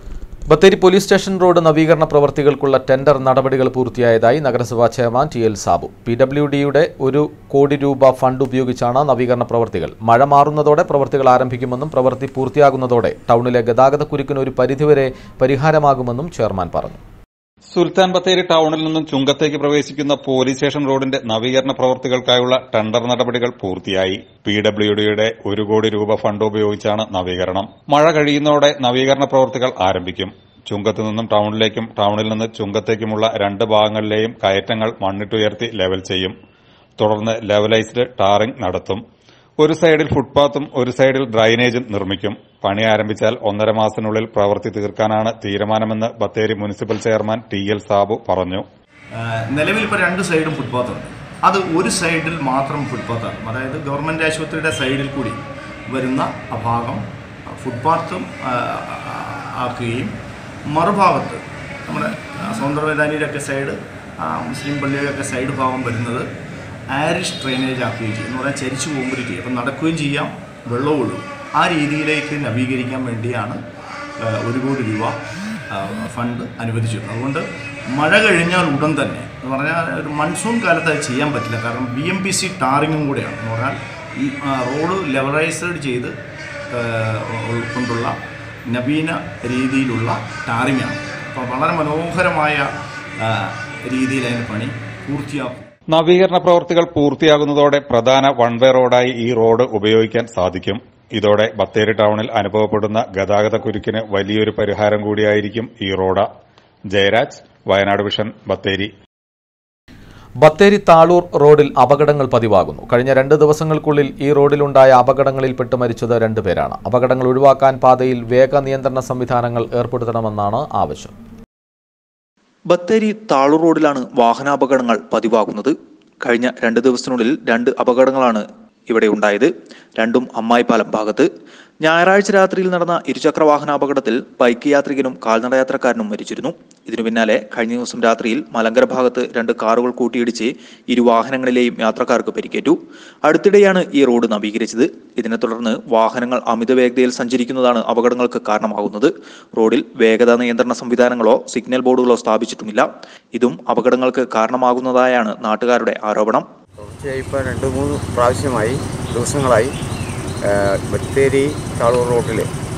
ബത്തേരി പോലീസ് സ്റ്റേഷൻ റോഡ് നവീകരണ പ്രവൃത്തികൾക്കുള്ള ടെൻഡർ നടപടികൾ പൂർത്തിയായതായി നഗരസഭാ chairman T L Sabu P W ഡിയുടെ ഒരു കോടി രൂപ ഫണ്ട് ഉപയോഗിച്ചാണ് നവീകരണ പ്രവൃത്തികൾ മഴ മാറുന്നതോടെ പ്രവൃത്തികൾ ആരംഭിക്കുമെന്നും പ്രവൃത്തി പൂർത്തിയാകുന്നതോടെ ടൗണിലെ ഗതാഗത കുരുക്കിന് ഒരു പരിധിവരെ പരിഹാരമാകുമെന്നും ചെയർമാൻ പറഞ്ഞു സുൽത്താൻ ബത്തേരി ടൗണിൽ നിന്നും ചുങ്കത്തേക്ക് പ്രവേശിക്കുന്ന പോലീസ് സ്റ്റേഷൻ റോഡിന്റെ നവീകരണ പ്രവൃത്തികൾക്കായുള്ള ടെൻഡർ നടപടികൾ പൂർത്തിയായി പി ഡബ്ല്യുഡിയുടെ ഒരു കോടി രൂപ ഫണ്ട് ഉപയോഗിച്ചാണ് നവീകരണം മഴ കഴിയുന്നതോടെ നവീകരണ പ്രവൃത്തികൾ ആരംഭിക്കും ചുങ്കത്ത് നിന്നും ടൗണിലേക്കും ടൗണിൽ നിന്ന് ചുങ്കത്തേക്കുമുള്ള രണ്ട് ഭാഗങ്ങളിലെയും കയറ്റങ്ങൾ മണ്ണിട്ടുയർത്തി ലെവൽ ചെയ്യും തുടർന്ന് ലെവലൈസ്ഡ് ടാറിംഗ് നടത്തും ഒരു സൈഡിൽ ഫുട്പാത്തും ഒരു സൈഡിൽ ഡ്രൈനേജും നിർമ്മിക്കും പണി ആരംഭിച്ചാൽ ഒന്നര മാസത്തിനുള്ളിൽ പ്രവൃത്തി തീർക്കാനാണ് തീരുമാനമെന്ന് Bathery municipal chairman T L Sabu പറഞ്ഞു ആഹ് നിലവിൽ ഇപ്പോൾ രണ്ട് സൈഡും ഫുട്പാത്തുണ്ട് അത് ഒരു സൈഡിൽ മാത്രം ഫുട്പാത്താണ് അതായത് ഗവൺമെൻറ് ആശുപത്രിയുടെ സൈഡിൽ കൂടി വരുന്ന ആ ഭാഗം ഫുട്പാത്തും ആഹ്, ആക്കുകയും മറുഭാഗത്ത് നമ്മുടെ സ്വന്തം വേദാനിയുടെ ഒക്കെ സൈഡ് ആ, മുസ്ലിം പള്ളിയുടെ ഒക്കെ സൈഡ് ഭാഗം വരുന്നത് ആരിഷ് ഡ്രെയിനേജ് ആക്കുകയും ചെയ്യും എന്ന് പറഞ്ഞാൽ ചരിച്ചു പോകുമ്പോൾ ചെയ്യും അപ്പം നടക്കുകയും ചെയ്യാം വെള്ളവും ഒഴുകും ആ രീതിയിലേക്ക് നവീകരിക്കാൻ വേണ്ടിയാണ് ആഹ്, ഒരു കോടി രൂപ ആ, ഫണ്ട് അനുവദിച്ചിട്ടുണ്ട് അതുകൊണ്ട് മഴ കഴിഞ്ഞാൽ ഉടൻ തന്നെ എന്ന് പറഞ്ഞാൽ ഒരു മൺസൂൺ കാലത്ത് അത് ചെയ്യാൻ പറ്റില്ല കാരണം ബി എം പി സി ടാറിങ്ങും കൂടെയാണ് എന്ന് പറഞ്ഞാൽ ഈ ആ, റോഡ് ലെവലൈസ്ഡ് ചെയ്ത് ആ, ഉൾക്കൊണ്ടുള്ള നവീന രീതിയിലുള്ള ടാറിങ്ങാണ് അപ്പോൾ വളരെ മനോഹരമായ ആ, രീതിയിൽ അതിൻ്റെ പണി പൂർത്തിയാക്കും നവീകരണ പ്രവൃത്തികൾ പൂർത്തിയാകുന്നതോടെ പ്രധാന വൺ വേ റോഡായി ഈ റോഡ് ഉപയോഗിക്കാൻ സാധിക്കും ഇതോടെ ബത്തേരി ടൗണിൽ അനുഭവപ്പെടുന്ന ഗതാഗത കുരുക്കിന് വലിയൊരു പരിഹാരം കൂടിയായിരിക്കും ഈ റോഡ് ജയരാജ് വയനാട് വിഷൻ ബത്തേരി ബത്തേരി താളൂർ റോഡിൽ അപകടങ്ങൾ പതിവാകുന്നു കഴിഞ്ഞ രണ്ട് ദിവസങ്ങൾക്കുള്ളിൽ ഈ റോഡിലുണ്ടായ അപകടങ്ങളിൽപ്പെട്ട് മരിച്ചത് രണ്ടുപേരാണ് അപകടങ്ങൾ ഒഴിവാക്കാൻ പാതയിൽ വേഗ നിയന്ത്രണ സംവിധാനങ്ങൾ ഏർപ്പെടുത്തണമെന്നാണ് ആവശ്യം ബത്തേരി താളൂർ റോഡിലാണ് വാഹനാപകടങ്ങൾ പതിവാകുന്നത് കഴിഞ്ഞ രണ്ട് ദിവസത്തിനുള്ളിൽ രണ്ട് അപകടങ്ങളാണ് ഇവിടെ ഉണ്ടായത് രണ്ടും അമ്മായിപ്പാലം ഭാഗത്ത് ഞായറാഴ്ച രാത്രിയിൽ നടന്ന ഇരുചക്ര വാഹനാപകടത്തിൽ ബൈക്ക് യാത്രികനും കാൽനട യാത്രക്കാരനും മരിച്ചിരുന്നു ഇതിനു പിന്നാലെ കഴിഞ്ഞ ദിവസം രാത്രിയിൽ മലങ്കര ഭാഗത്ത് രണ്ട് കാറുകൾ കൂട്ടിയിടിച്ച് ഇരു വാഹനങ്ങളിലെയും യാത്രക്കാർക്ക് പരിക്കേറ്റു അടുത്തിടെയാണ് ഈ റോഡ് നവീകരിച്ചത് ഇതിനെ തുടർന്ന് വാഹനങ്ങൾ അമിത വേഗതയിൽ സഞ്ചരിക്കുന്നതാണ് അപകടങ്ങൾക്ക് കാരണമാകുന്നത് റോഡിൽ വേഗത നിയന്ത്രണ സംവിധാനങ്ങളോ സിഗ്നൽ ബോർഡുകളോ സ്ഥാപിച്ചിട്ടുമില്ല ഇതും അപകടങ്ങൾക്ക് കാരണമാകുന്നതായാണ് നാട്ടുകാരുടെ ആരോപണം തുടർച്ചയായി ഇപ്പോൾ രണ്ട് മൂന്ന് പ്രാവശ്യമായി ദിവസങ്ങളായി ആ, ബത്തേരി താളൂർ റോഡിൽ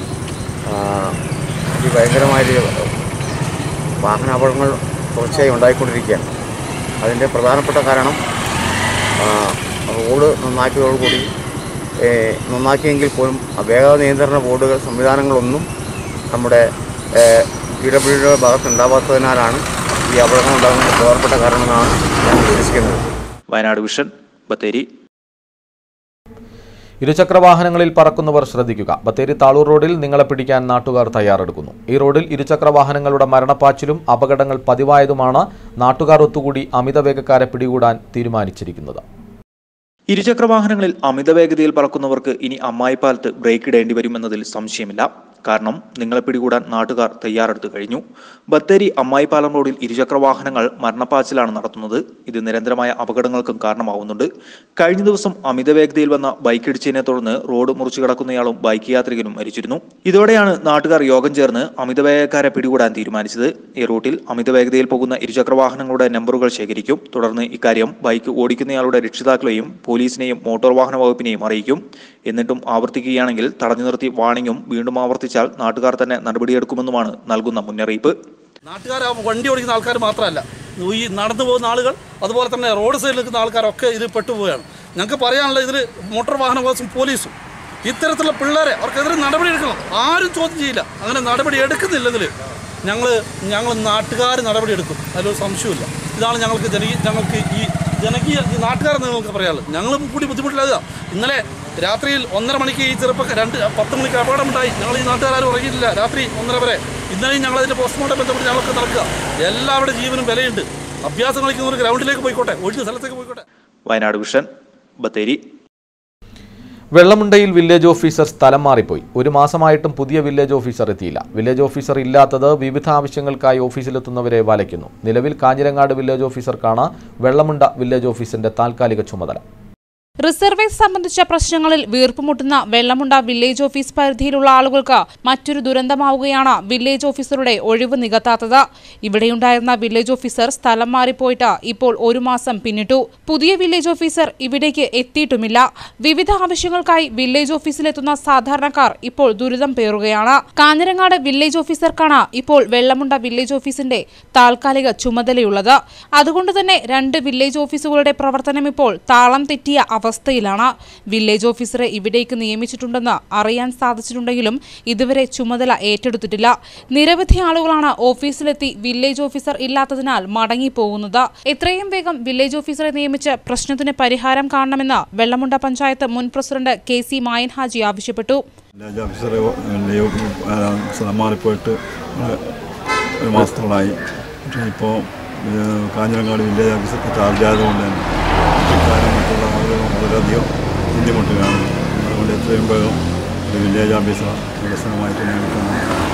അതിഭയങ്കരമായൊരു വാഹനാപകടങ്ങൾ തുടർച്ചയായി ഉണ്ടായിക്കൊണ്ടിരിക്കുകയാണ് അതിൻ്റെ പ്രധാനപ്പെട്ട കാരണം ആ, റോഡ് നന്നാക്കിയതോടുകൂടി ഏ, നന്നാക്കിയെങ്കിൽ പോലും ആ വേഗത നിയന്ത്രണ ബോർഡുകൾ സംവിധാനങ്ങളൊന്നും നമ്മുടെ പി ഡബ്ല്യു ഡിയുടെ ഭാഗത്ത് ഉണ്ടാവാത്തതിനാലാണ് ഈ അപകടങ്ങൾ ഉണ്ടാകുന്നതിന് പ്രധാനപ്പെട്ട കാരണമെന്നാണ് ഞാൻ വിശ്വസിക്കുന്നത് വയനാട് വിഷൻ ബത്തേരി ഇരുചക്ര വാഹനങ്ങളിൽ പറക്കുന്നവർ ശ്രദ്ധിക്കുക ബത്തേരി താളൂർ റോഡിൽ നിങ്ങളെ പിടിക്കാൻ നാട്ടുകാർ തയ്യാറെടുക്കുന്നു ഈ റോഡിൽ ഇരുചക്ര വാഹനങ്ങളുടെ മരണപ്പാച്ചിലും അപകടങ്ങൾ പതിവായതുമാണ് നാട്ടുകാർ ഒത്തുകൂടി അമിത വേഗക്കാരെ പിടികൂടാൻ തീരുമാനിച്ചിരിക്കുന്നത് ഇരുചക്ര വാഹനങ്ങളിൽ അമിത വേഗതയിൽ പറക്കുന്നവർക്ക് ഇനി അമ്മായിപ്പാലത്ത് ബ്രേക്ക് ഇടേണ്ടി വരുമെന്നതിൽ സംശയമില്ല കാരണം നിങ്ങളെ പിടികൂടാൻ നാട്ടുകാർ തയ്യാറെടുത്തു കഴിഞ്ഞു ബത്തേരി അമ്മായിപ്പാലം റോഡിൽ ഇരുചക്ര വാഹനങ്ങൾ മരണപ്പാച്ചിലാണ് നടത്തുന്നത് ഇത് നിരന്തരമായ അപകടങ്ങൾക്കും കാരണമാവുന്നുണ്ട് കഴിഞ്ഞ ദിവസം അമിത വേഗതയിൽ വന്ന ബൈക്ക് ഇടിച്ചതിനെ തുടർന്ന് റോഡ് മുറിച്ചു കിടക്കുന്നയാളും ബൈക്ക് യാത്രികനും മരിച്ചിരുന്നു ഇതോടെയാണ് നാട്ടുകാർ യോഗം ചേർന്ന് അമിത വേഗക്കാരെ പിടികൂടാൻ തീരുമാനിച്ചത് ഈ റൂട്ടിൽ അമിത വേഗതയിൽ പോകുന്ന ഇരുചക്ര വാഹനങ്ങളുടെ നമ്പറുകൾ ശേഖരിക്കും തുടർന്ന് ഇക്കാര്യം ബൈക്ക് ഓടിക്കുന്നയാളുടെ രക്ഷിതാക്കളെയും പോലീസിനെയും മോട്ടോർ വാഹന വകുപ്പിനെയും അറിയിക്കും എന്നിട്ടും ആവർത്തിക്കുകയാണെങ്കിൽ തടഞ്ഞു നിർത്തി വാണിംഗും വീണ്ടും ആവർത്തിച്ചാൽ നാട്ടുകാർ തന്നെ നടപടിയെടുക്കുമെന്നുമാണ് നൽകുന്ന മുന്നറിയിപ്പ് നാട്ടുകാർ ആ വണ്ടി ഓടിക്കുന്ന ആൾക്കാർ മാത്രമല്ല ഈ നടന്നു പോകുന്ന ആളുകൾ അതുപോലെ തന്നെ റോഡ് സൈഡിൽ നിൽക്കുന്ന ആൾക്കാരൊക്കെ ഇതിൽ പെട്ടുപോവുകയാണ് ഞങ്ങൾക്ക് പറയാനുള്ള ഇതിൽ മോട്ടോർ വാഹന വകുപ്പും പോലീസും ഇത്തരത്തിലുള്ള പിള്ളേരെ അവർക്കെതിരെ നടപടി എടുക്കണം ആരും ചോദ്യം ചെയ്യില്ല അങ്ങനെ നടപടി എടുക്കുന്നില്ലെങ്കിൽ ഞങ്ങൾ ഞങ്ങൾ നാട്ടുകാർ നടപടി എടുക്കും അതിലൊരു സംശയമില്ല ഇതാണ് ഞങ്ങൾക്ക് ജനകീയ ഞങ്ങൾക്ക് ഈ ജനകീയ ഈ നാട്ടുകാരെന്ന് നിങ്ങൾക്ക് പറയാനുള്ളത് ഞങ്ങളും കൂടി ബുദ്ധിമുട്ടില്ലാതെ ഇന്നലെ രാത്രിയിൽ ഒന്നര മണിക്ക് ഈ ചെറുപ്പക്കാർ രണ്ട് പത്ത് മണിക്ക് അപകടമുണ്ടായി ഞങ്ങൾ ഈ നാട്ടുകാരും ഉറങ്ങിയിട്ടില്ല രാത്രി ഒന്നര വരെ ഇന്നലെയും ഞങ്ങൾ അതിൻ്റെ പോസ്റ്റ്മോർട്ടം ബന്ധപ്പെട്ട് ഞങ്ങൾക്ക് നടക്കുക എല്ലാവരുടെ ജീവനും വിലയുണ്ട് അഭ്യാസം കളിക്കുന്നവർ ഗ്രൗണ്ടിലേക്ക് പോയിക്കോട്ടെ ഒഴിഞ്ഞ സ്ഥലത്തേക്ക് പോയിക്കോട്ടെ വയനാട് വിഷൻ ബത്തേരി വെള്ളമുണ്ടയിൽ വില്ലേജ് ഓഫീസർ സ്ഥലം മാറിപ്പോയി ഒരു മാസമായിട്ടും പുതിയ വില്ലേജ് ഓഫീസർ എത്തിയില്ല വില്ലേജ് ഓഫീസർ ഇല്ലാത്തത് വിവിധ ആവശ്യങ്ങൾക്കായി ഓഫീസിലെത്തുന്നവരെ വലയ്ക്കുന്നു നിലവിൽ കാഞ്ഞിരങ്ങാട് വില്ലേജ് ഓഫീസർക്കാണ് വെള്ളമുണ്ട വില്ലേജ് ഓഫീസിന്റെ താൽക്കാലിക ചുമതല റിസർവേസ് സംബന്ധിച്ച പ്രശ്നങ്ങളിൽ വീർപ്പുമുട്ടുന്ന വെള്ളമുണ്ട വില്ലേജ് ഓഫീസ് പരിധിയിലുള്ള ആളുകൾക്ക് മറ്റൊരു ദുരന്തമാവുകയാണ് വില്ലേജ് ഓഫീസറുടെ ഒഴിവ് നികത്താത്തത് ഇവിടെയുണ്ടായിരുന്ന വില്ലേജ് ഓഫീസർ സ്ഥലം മാറിപ്പോയിട്ട് ഇപ്പോൾ ഒരു മാസം പിന്നിട്ടു പുതിയ വില്ലേജ് ഓഫീസർ ഇവിടേക്ക് എത്തിയിട്ടുമില്ല വിവിധ ആവശ്യങ്ങൾക്കായി വില്ലേജ് ഓഫീസിലെത്തുന്ന സാധാരണക്കാർ ഇപ്പോൾ ദുരിതം പേറുകയാണ് കാഞ്ഞിരങ്ങാട് വില്ലേജ് ഓഫീസർക്കാണ് ഇപ്പോൾ വെള്ളമുണ്ട വില്ലേജ് ഓഫീസിന്റെ താൽക്കാലിക ചുമതലയുള്ളത് അതുകൊണ്ട് തന്നെ രണ്ട് വില്ലേജ് ഓഫീസുകളുടെ പ്രവർത്തനം ഇപ്പോൾ താളം തെറ്റിയ അവസ്ഥയിലാണ് വില്ലേജ് ഓഫീസറെ ഇവിടേക്ക് നിയമിച്ചിട്ടുണ്ടെന്ന് അറിയാൻ സാധിച്ചിട്ടുണ്ടെങ്കിലും ഇതുവരെ ചുമതല ഏറ്റെടുത്തിട്ടില്ല നിരവധി ആളുകളാണ് ഓഫീസിലെത്തി വില്ലേജ് ഓഫീസർ ഇല്ലാത്തതിനാൽ മടങ്ങിപ്പോകുന്നത് എത്രയും വേഗം വില്ലേജ് ഓഫീസറെ നിയമിച്ച് പ്രശ്നത്തിന് പരിഹാരം കാണണമെന്ന് വെള്ളമുണ്ട പഞ്ചായത്ത് മുൻ president K C Mayan Haji ആവശ്യപ്പെട്ടു വില്ലേജ് ഓഫീസറെ ലീവ് സ്ഥലം മാറിപ്പോയിട്ട് ഒരു മാസത്തോളായി പക്ഷേ ഇപ്പോൾ കാഞ്ഞിരങ്ങാട് വില്ലേജ് ഓഫീസർക്ക് ചാർജ് ആയതുകൊണ്ട് തന്നെ കൃഷിക്കാരും മറ്റുള്ള ആളുകളും വളരെയധികം ബുദ്ധിമുട്ടുകയാണ് അതുകൊണ്ട് എത്രയും വേഗം ഒരു വില്ലേജ് ഓഫീസർ വികസനമായിട്ട് നിയമിക്കണം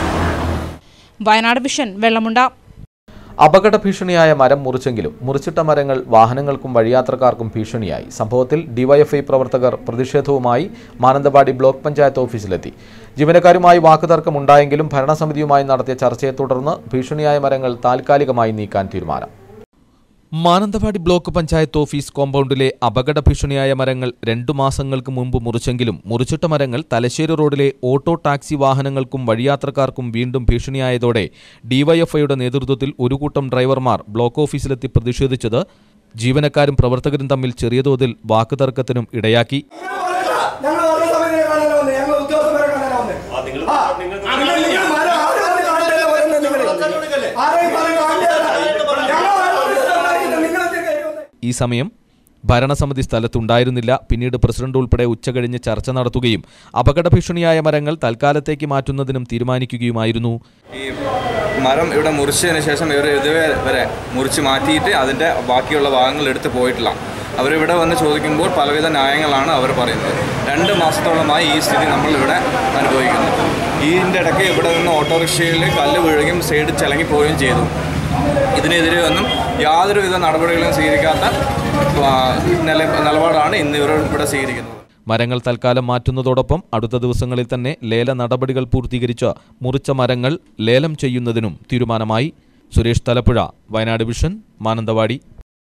വയനാട് വിഷൻ വെള്ളമുണ്ട അപകട ഭീഷണിയായ മരം മുറിച്ചെങ്കിലും മുറിച്ചിട്ട മരങ്ങൾ വാഹനങ്ങൾക്കും വഴിയാത്രക്കാർക്കും ഭീഷണിയായി സംഭവത്തിൽ ഡിവൈഎഫ്ഐ പ്രവർത്തകർ പ്രതിഷേധവുമായി മാനന്തവാടി ബ്ലോക്ക് പഞ്ചായത്ത് ഓഫീസിലെത്തി ജീവനക്കാരുമായി വാക്കുതർക്കമുണ്ടായെങ്കിലും ഭരണസമിതിയുമായി നടത്തിയ ചർച്ചയെ തുടർന്ന് ഭീഷണിയായ മരങ്ങൾ താൽക്കാലികമായി നീക്കാൻ തീരുമാനം മാനന്തവാടി ബ്ലോക്ക് പഞ്ചായത്ത് ഓഫീസ് കോമ്പൗണ്ടിലെ അപകട ഭീഷണിയായ മരങ്ങൾ രണ്ടു മാസങ്ങൾക്ക് മുമ്പ് മുറിച്ചെങ്കിലും മുറിച്ചിട്ട മരങ്ങൾ തലശ്ശേരി റോഡിലെ ഓട്ടോ ടാക്സി വാഹനങ്ങൾക്കും വഴിയാത്രക്കാർക്കും വീണ്ടും ഭീഷണിയായതോടെ ഡിവൈഎഫ്ഐയുടെ നേതൃത്വത്തിൽ ഒരു കൂട്ടം ഡ്രൈവർമാർ ബ്ലോക്ക് ഓഫീസിലെത്തി പ്രതിഷേധിച്ചത് ജീവനക്കാരും പ്രവർത്തകരും തമ്മിൽ ചെറിയ തോതിൽ വാക്കുതർക്കത്തിനും ഇടയാക്കി ഞങ്ങൾ ഓരോ സമയത്ത് കാണാനോ വന്നേ ഞങ്ങൾ ഉദ്യോഗസ്ഥരെ കാണാനോ വന്നേ ആ, അങ്ങനെ നിങ്ങൾ മരം ആരും വന്ന് കാണണ്ടല്ലോ വരുന്നത് നിങ്ങൾ. ആരെയും പറഞ്ഞ് കാണണ്ടല്ലോ. ഞങ്ങൾ ആരും ഉദ്യോഗസ്ഥരായില്ല. നിങ്ങൾ എന്തിനാ കയറി വന്നേ? ഈ സമയം ഭരണസമിതി സ്ഥലത്തുണ്ടായിരുന്നില്ല പിന്നീട് പ്രസിഡന്റ് ഉൾപ്പെടെ ഉച്ചകഴിഞ്ഞ് ചർച്ച നടത്തുകയും അപകട ഭീഷണിയായ മരങ്ങൾ തൽക്കാലത്തേക്ക് മാറ്റുന്നതിനും തീരുമാനിക്കുകയുമായിരുന്നു ഈ മരം ഇവിടെ മുറിച്ചതിന് ശേഷം ഇവർ ഇതുവരെ വരെ മുറിച്ച് മാറ്റിയിട്ട് അതിൻ്റെ ബാക്കിയുള്ള ഭാഗങ്ങൾ എടുത്ത് പോയിട്ടില്ല അവരിവിടെ വന്ന് ചോദിക്കുമ്പോൾ പലവിധ ന്യായങ്ങളാണ് അവർ പറയുന്നത് രണ്ട് മാസത്തോളമായി ഈ സ്ഥിതി നമ്മൾ ഇവിടെ അനുഭവിക്കുന്നു ഇതിൻ്റെ ഇടയ്ക്ക് ഇവിടെ നിന്ന് ഓട്ടോറിക്ഷയിൽ കല്ല് വീഴുകയും സൈഡ് ചിലങ്ങി പോവുകയും ചെയ്തു ഇതിനെതിരെ ഒന്നും യാതൊരുവിധ നടപടികളും സ്വീകരിക്കാത്ത ആ, നില നിലപാടാണ് ഇന്ന് ഇവർ ഇവിടെ സ്വീകരിക്കുന്നത് മരങ്ങൾ തൽക്കാലം മാറ്റുന്നതോടൊപ്പം അടുത്ത ദിവസങ്ങളിൽ തന്നെ ലേല നടപടികൾ പൂർത്തീകരിച്ച് മുറിച്ച മരങ്ങൾ ലേലം ചെയ്യുന്നതിനും തീരുമാനമായി സുരേഷ് തലപ്പുഴ വയനാട് വിഷൻ മാനന്തവാടി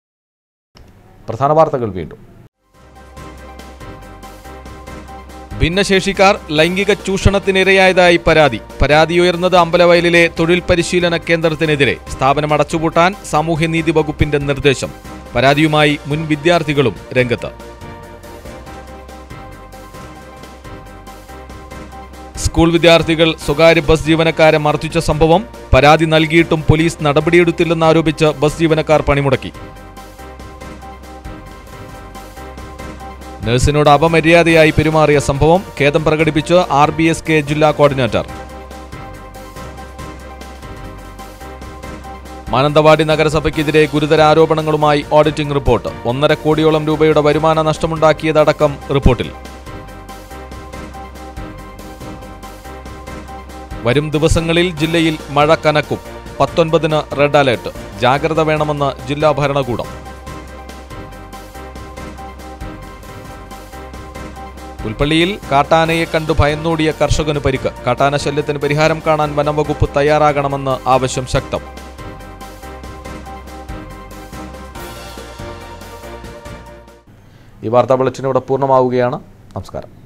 പ്രധാന വാർത്തകൾ വീണ്ടും ഭിന്നശേഷിക്കാർ ലൈംഗിക ചൂഷണത്തിനിരയായതായി പരാതി പരാതി ഉയർന്നത് അമ്പലവയലിലെ തൊഴിൽ പരിശീലന കേന്ദ്രത്തിനെതിരെ സ്ഥാപനം അടച്ചുപൂട്ടാൻ സാമൂഹ്യനീതി വകുപ്പിന്റെ നിർദ്ദേശം പരാതിയുമായി മുൻ വിദ്യാർത്ഥികളും രംഗത്ത് സ്കൂൾ വിദ്യാർത്ഥികൾ സ്വകാര്യ ബസ് ജീവനക്കാരെ മർദ്ദിച്ച സംഭവം പരാതി നൽകിയിട്ടും പോലീസ് നടപടിയെടുത്തില്ലെന്നാരോപിച്ച് ബസ് ജീവനക്കാർ പണിമുടക്കി നഴ്സിനോട് അപമര്യാദയായി പെരുമാറിയ സംഭവം ഖേദം പ്രകടിപ്പിച്ച് ആർ ബി എസ് കെ ജില്ലാ കോർഡിനേറ്റർ മാനന്തവാടി നഗരസഭയ്ക്കെതിരെ ഗുരുതര ആരോപണങ്ങളുമായി ഓഡിറ്റിംഗ് റിപ്പോർട്ട് ഒന്നര കോടിയോളം രൂപയുടെ വരുമാന നഷ്ടമുണ്ടാക്കിയതടക്കം റിപ്പോർട്ടിൽ വരും ദിവസങ്ങളിൽ ജില്ലയിൽ മഴ കനക്കും പത്തൊൻപതിന് റെഡ് അലേർട്ട് ജാഗ്രത വേണമെന്ന് ജില്ലാ ഭരണകൂടം പുൽപ്പള്ളിയിൽ കാട്ടാനയെ കണ്ടു ഭയന്നോടിയ കർഷകന് പരിക്ക് കാട്ടാന ശല്യത്തിന് പരിഹാരം കാണാൻ വനംവകുപ്പ് തയ്യാറാകണമെന്ന് ആവശ്യം ശക്തം ഈ വാർത്താ ബുള്ളറ്റിൻ ഇവിടെ പൂർണ്ണമാവുകയാണ് നമസ്കാരം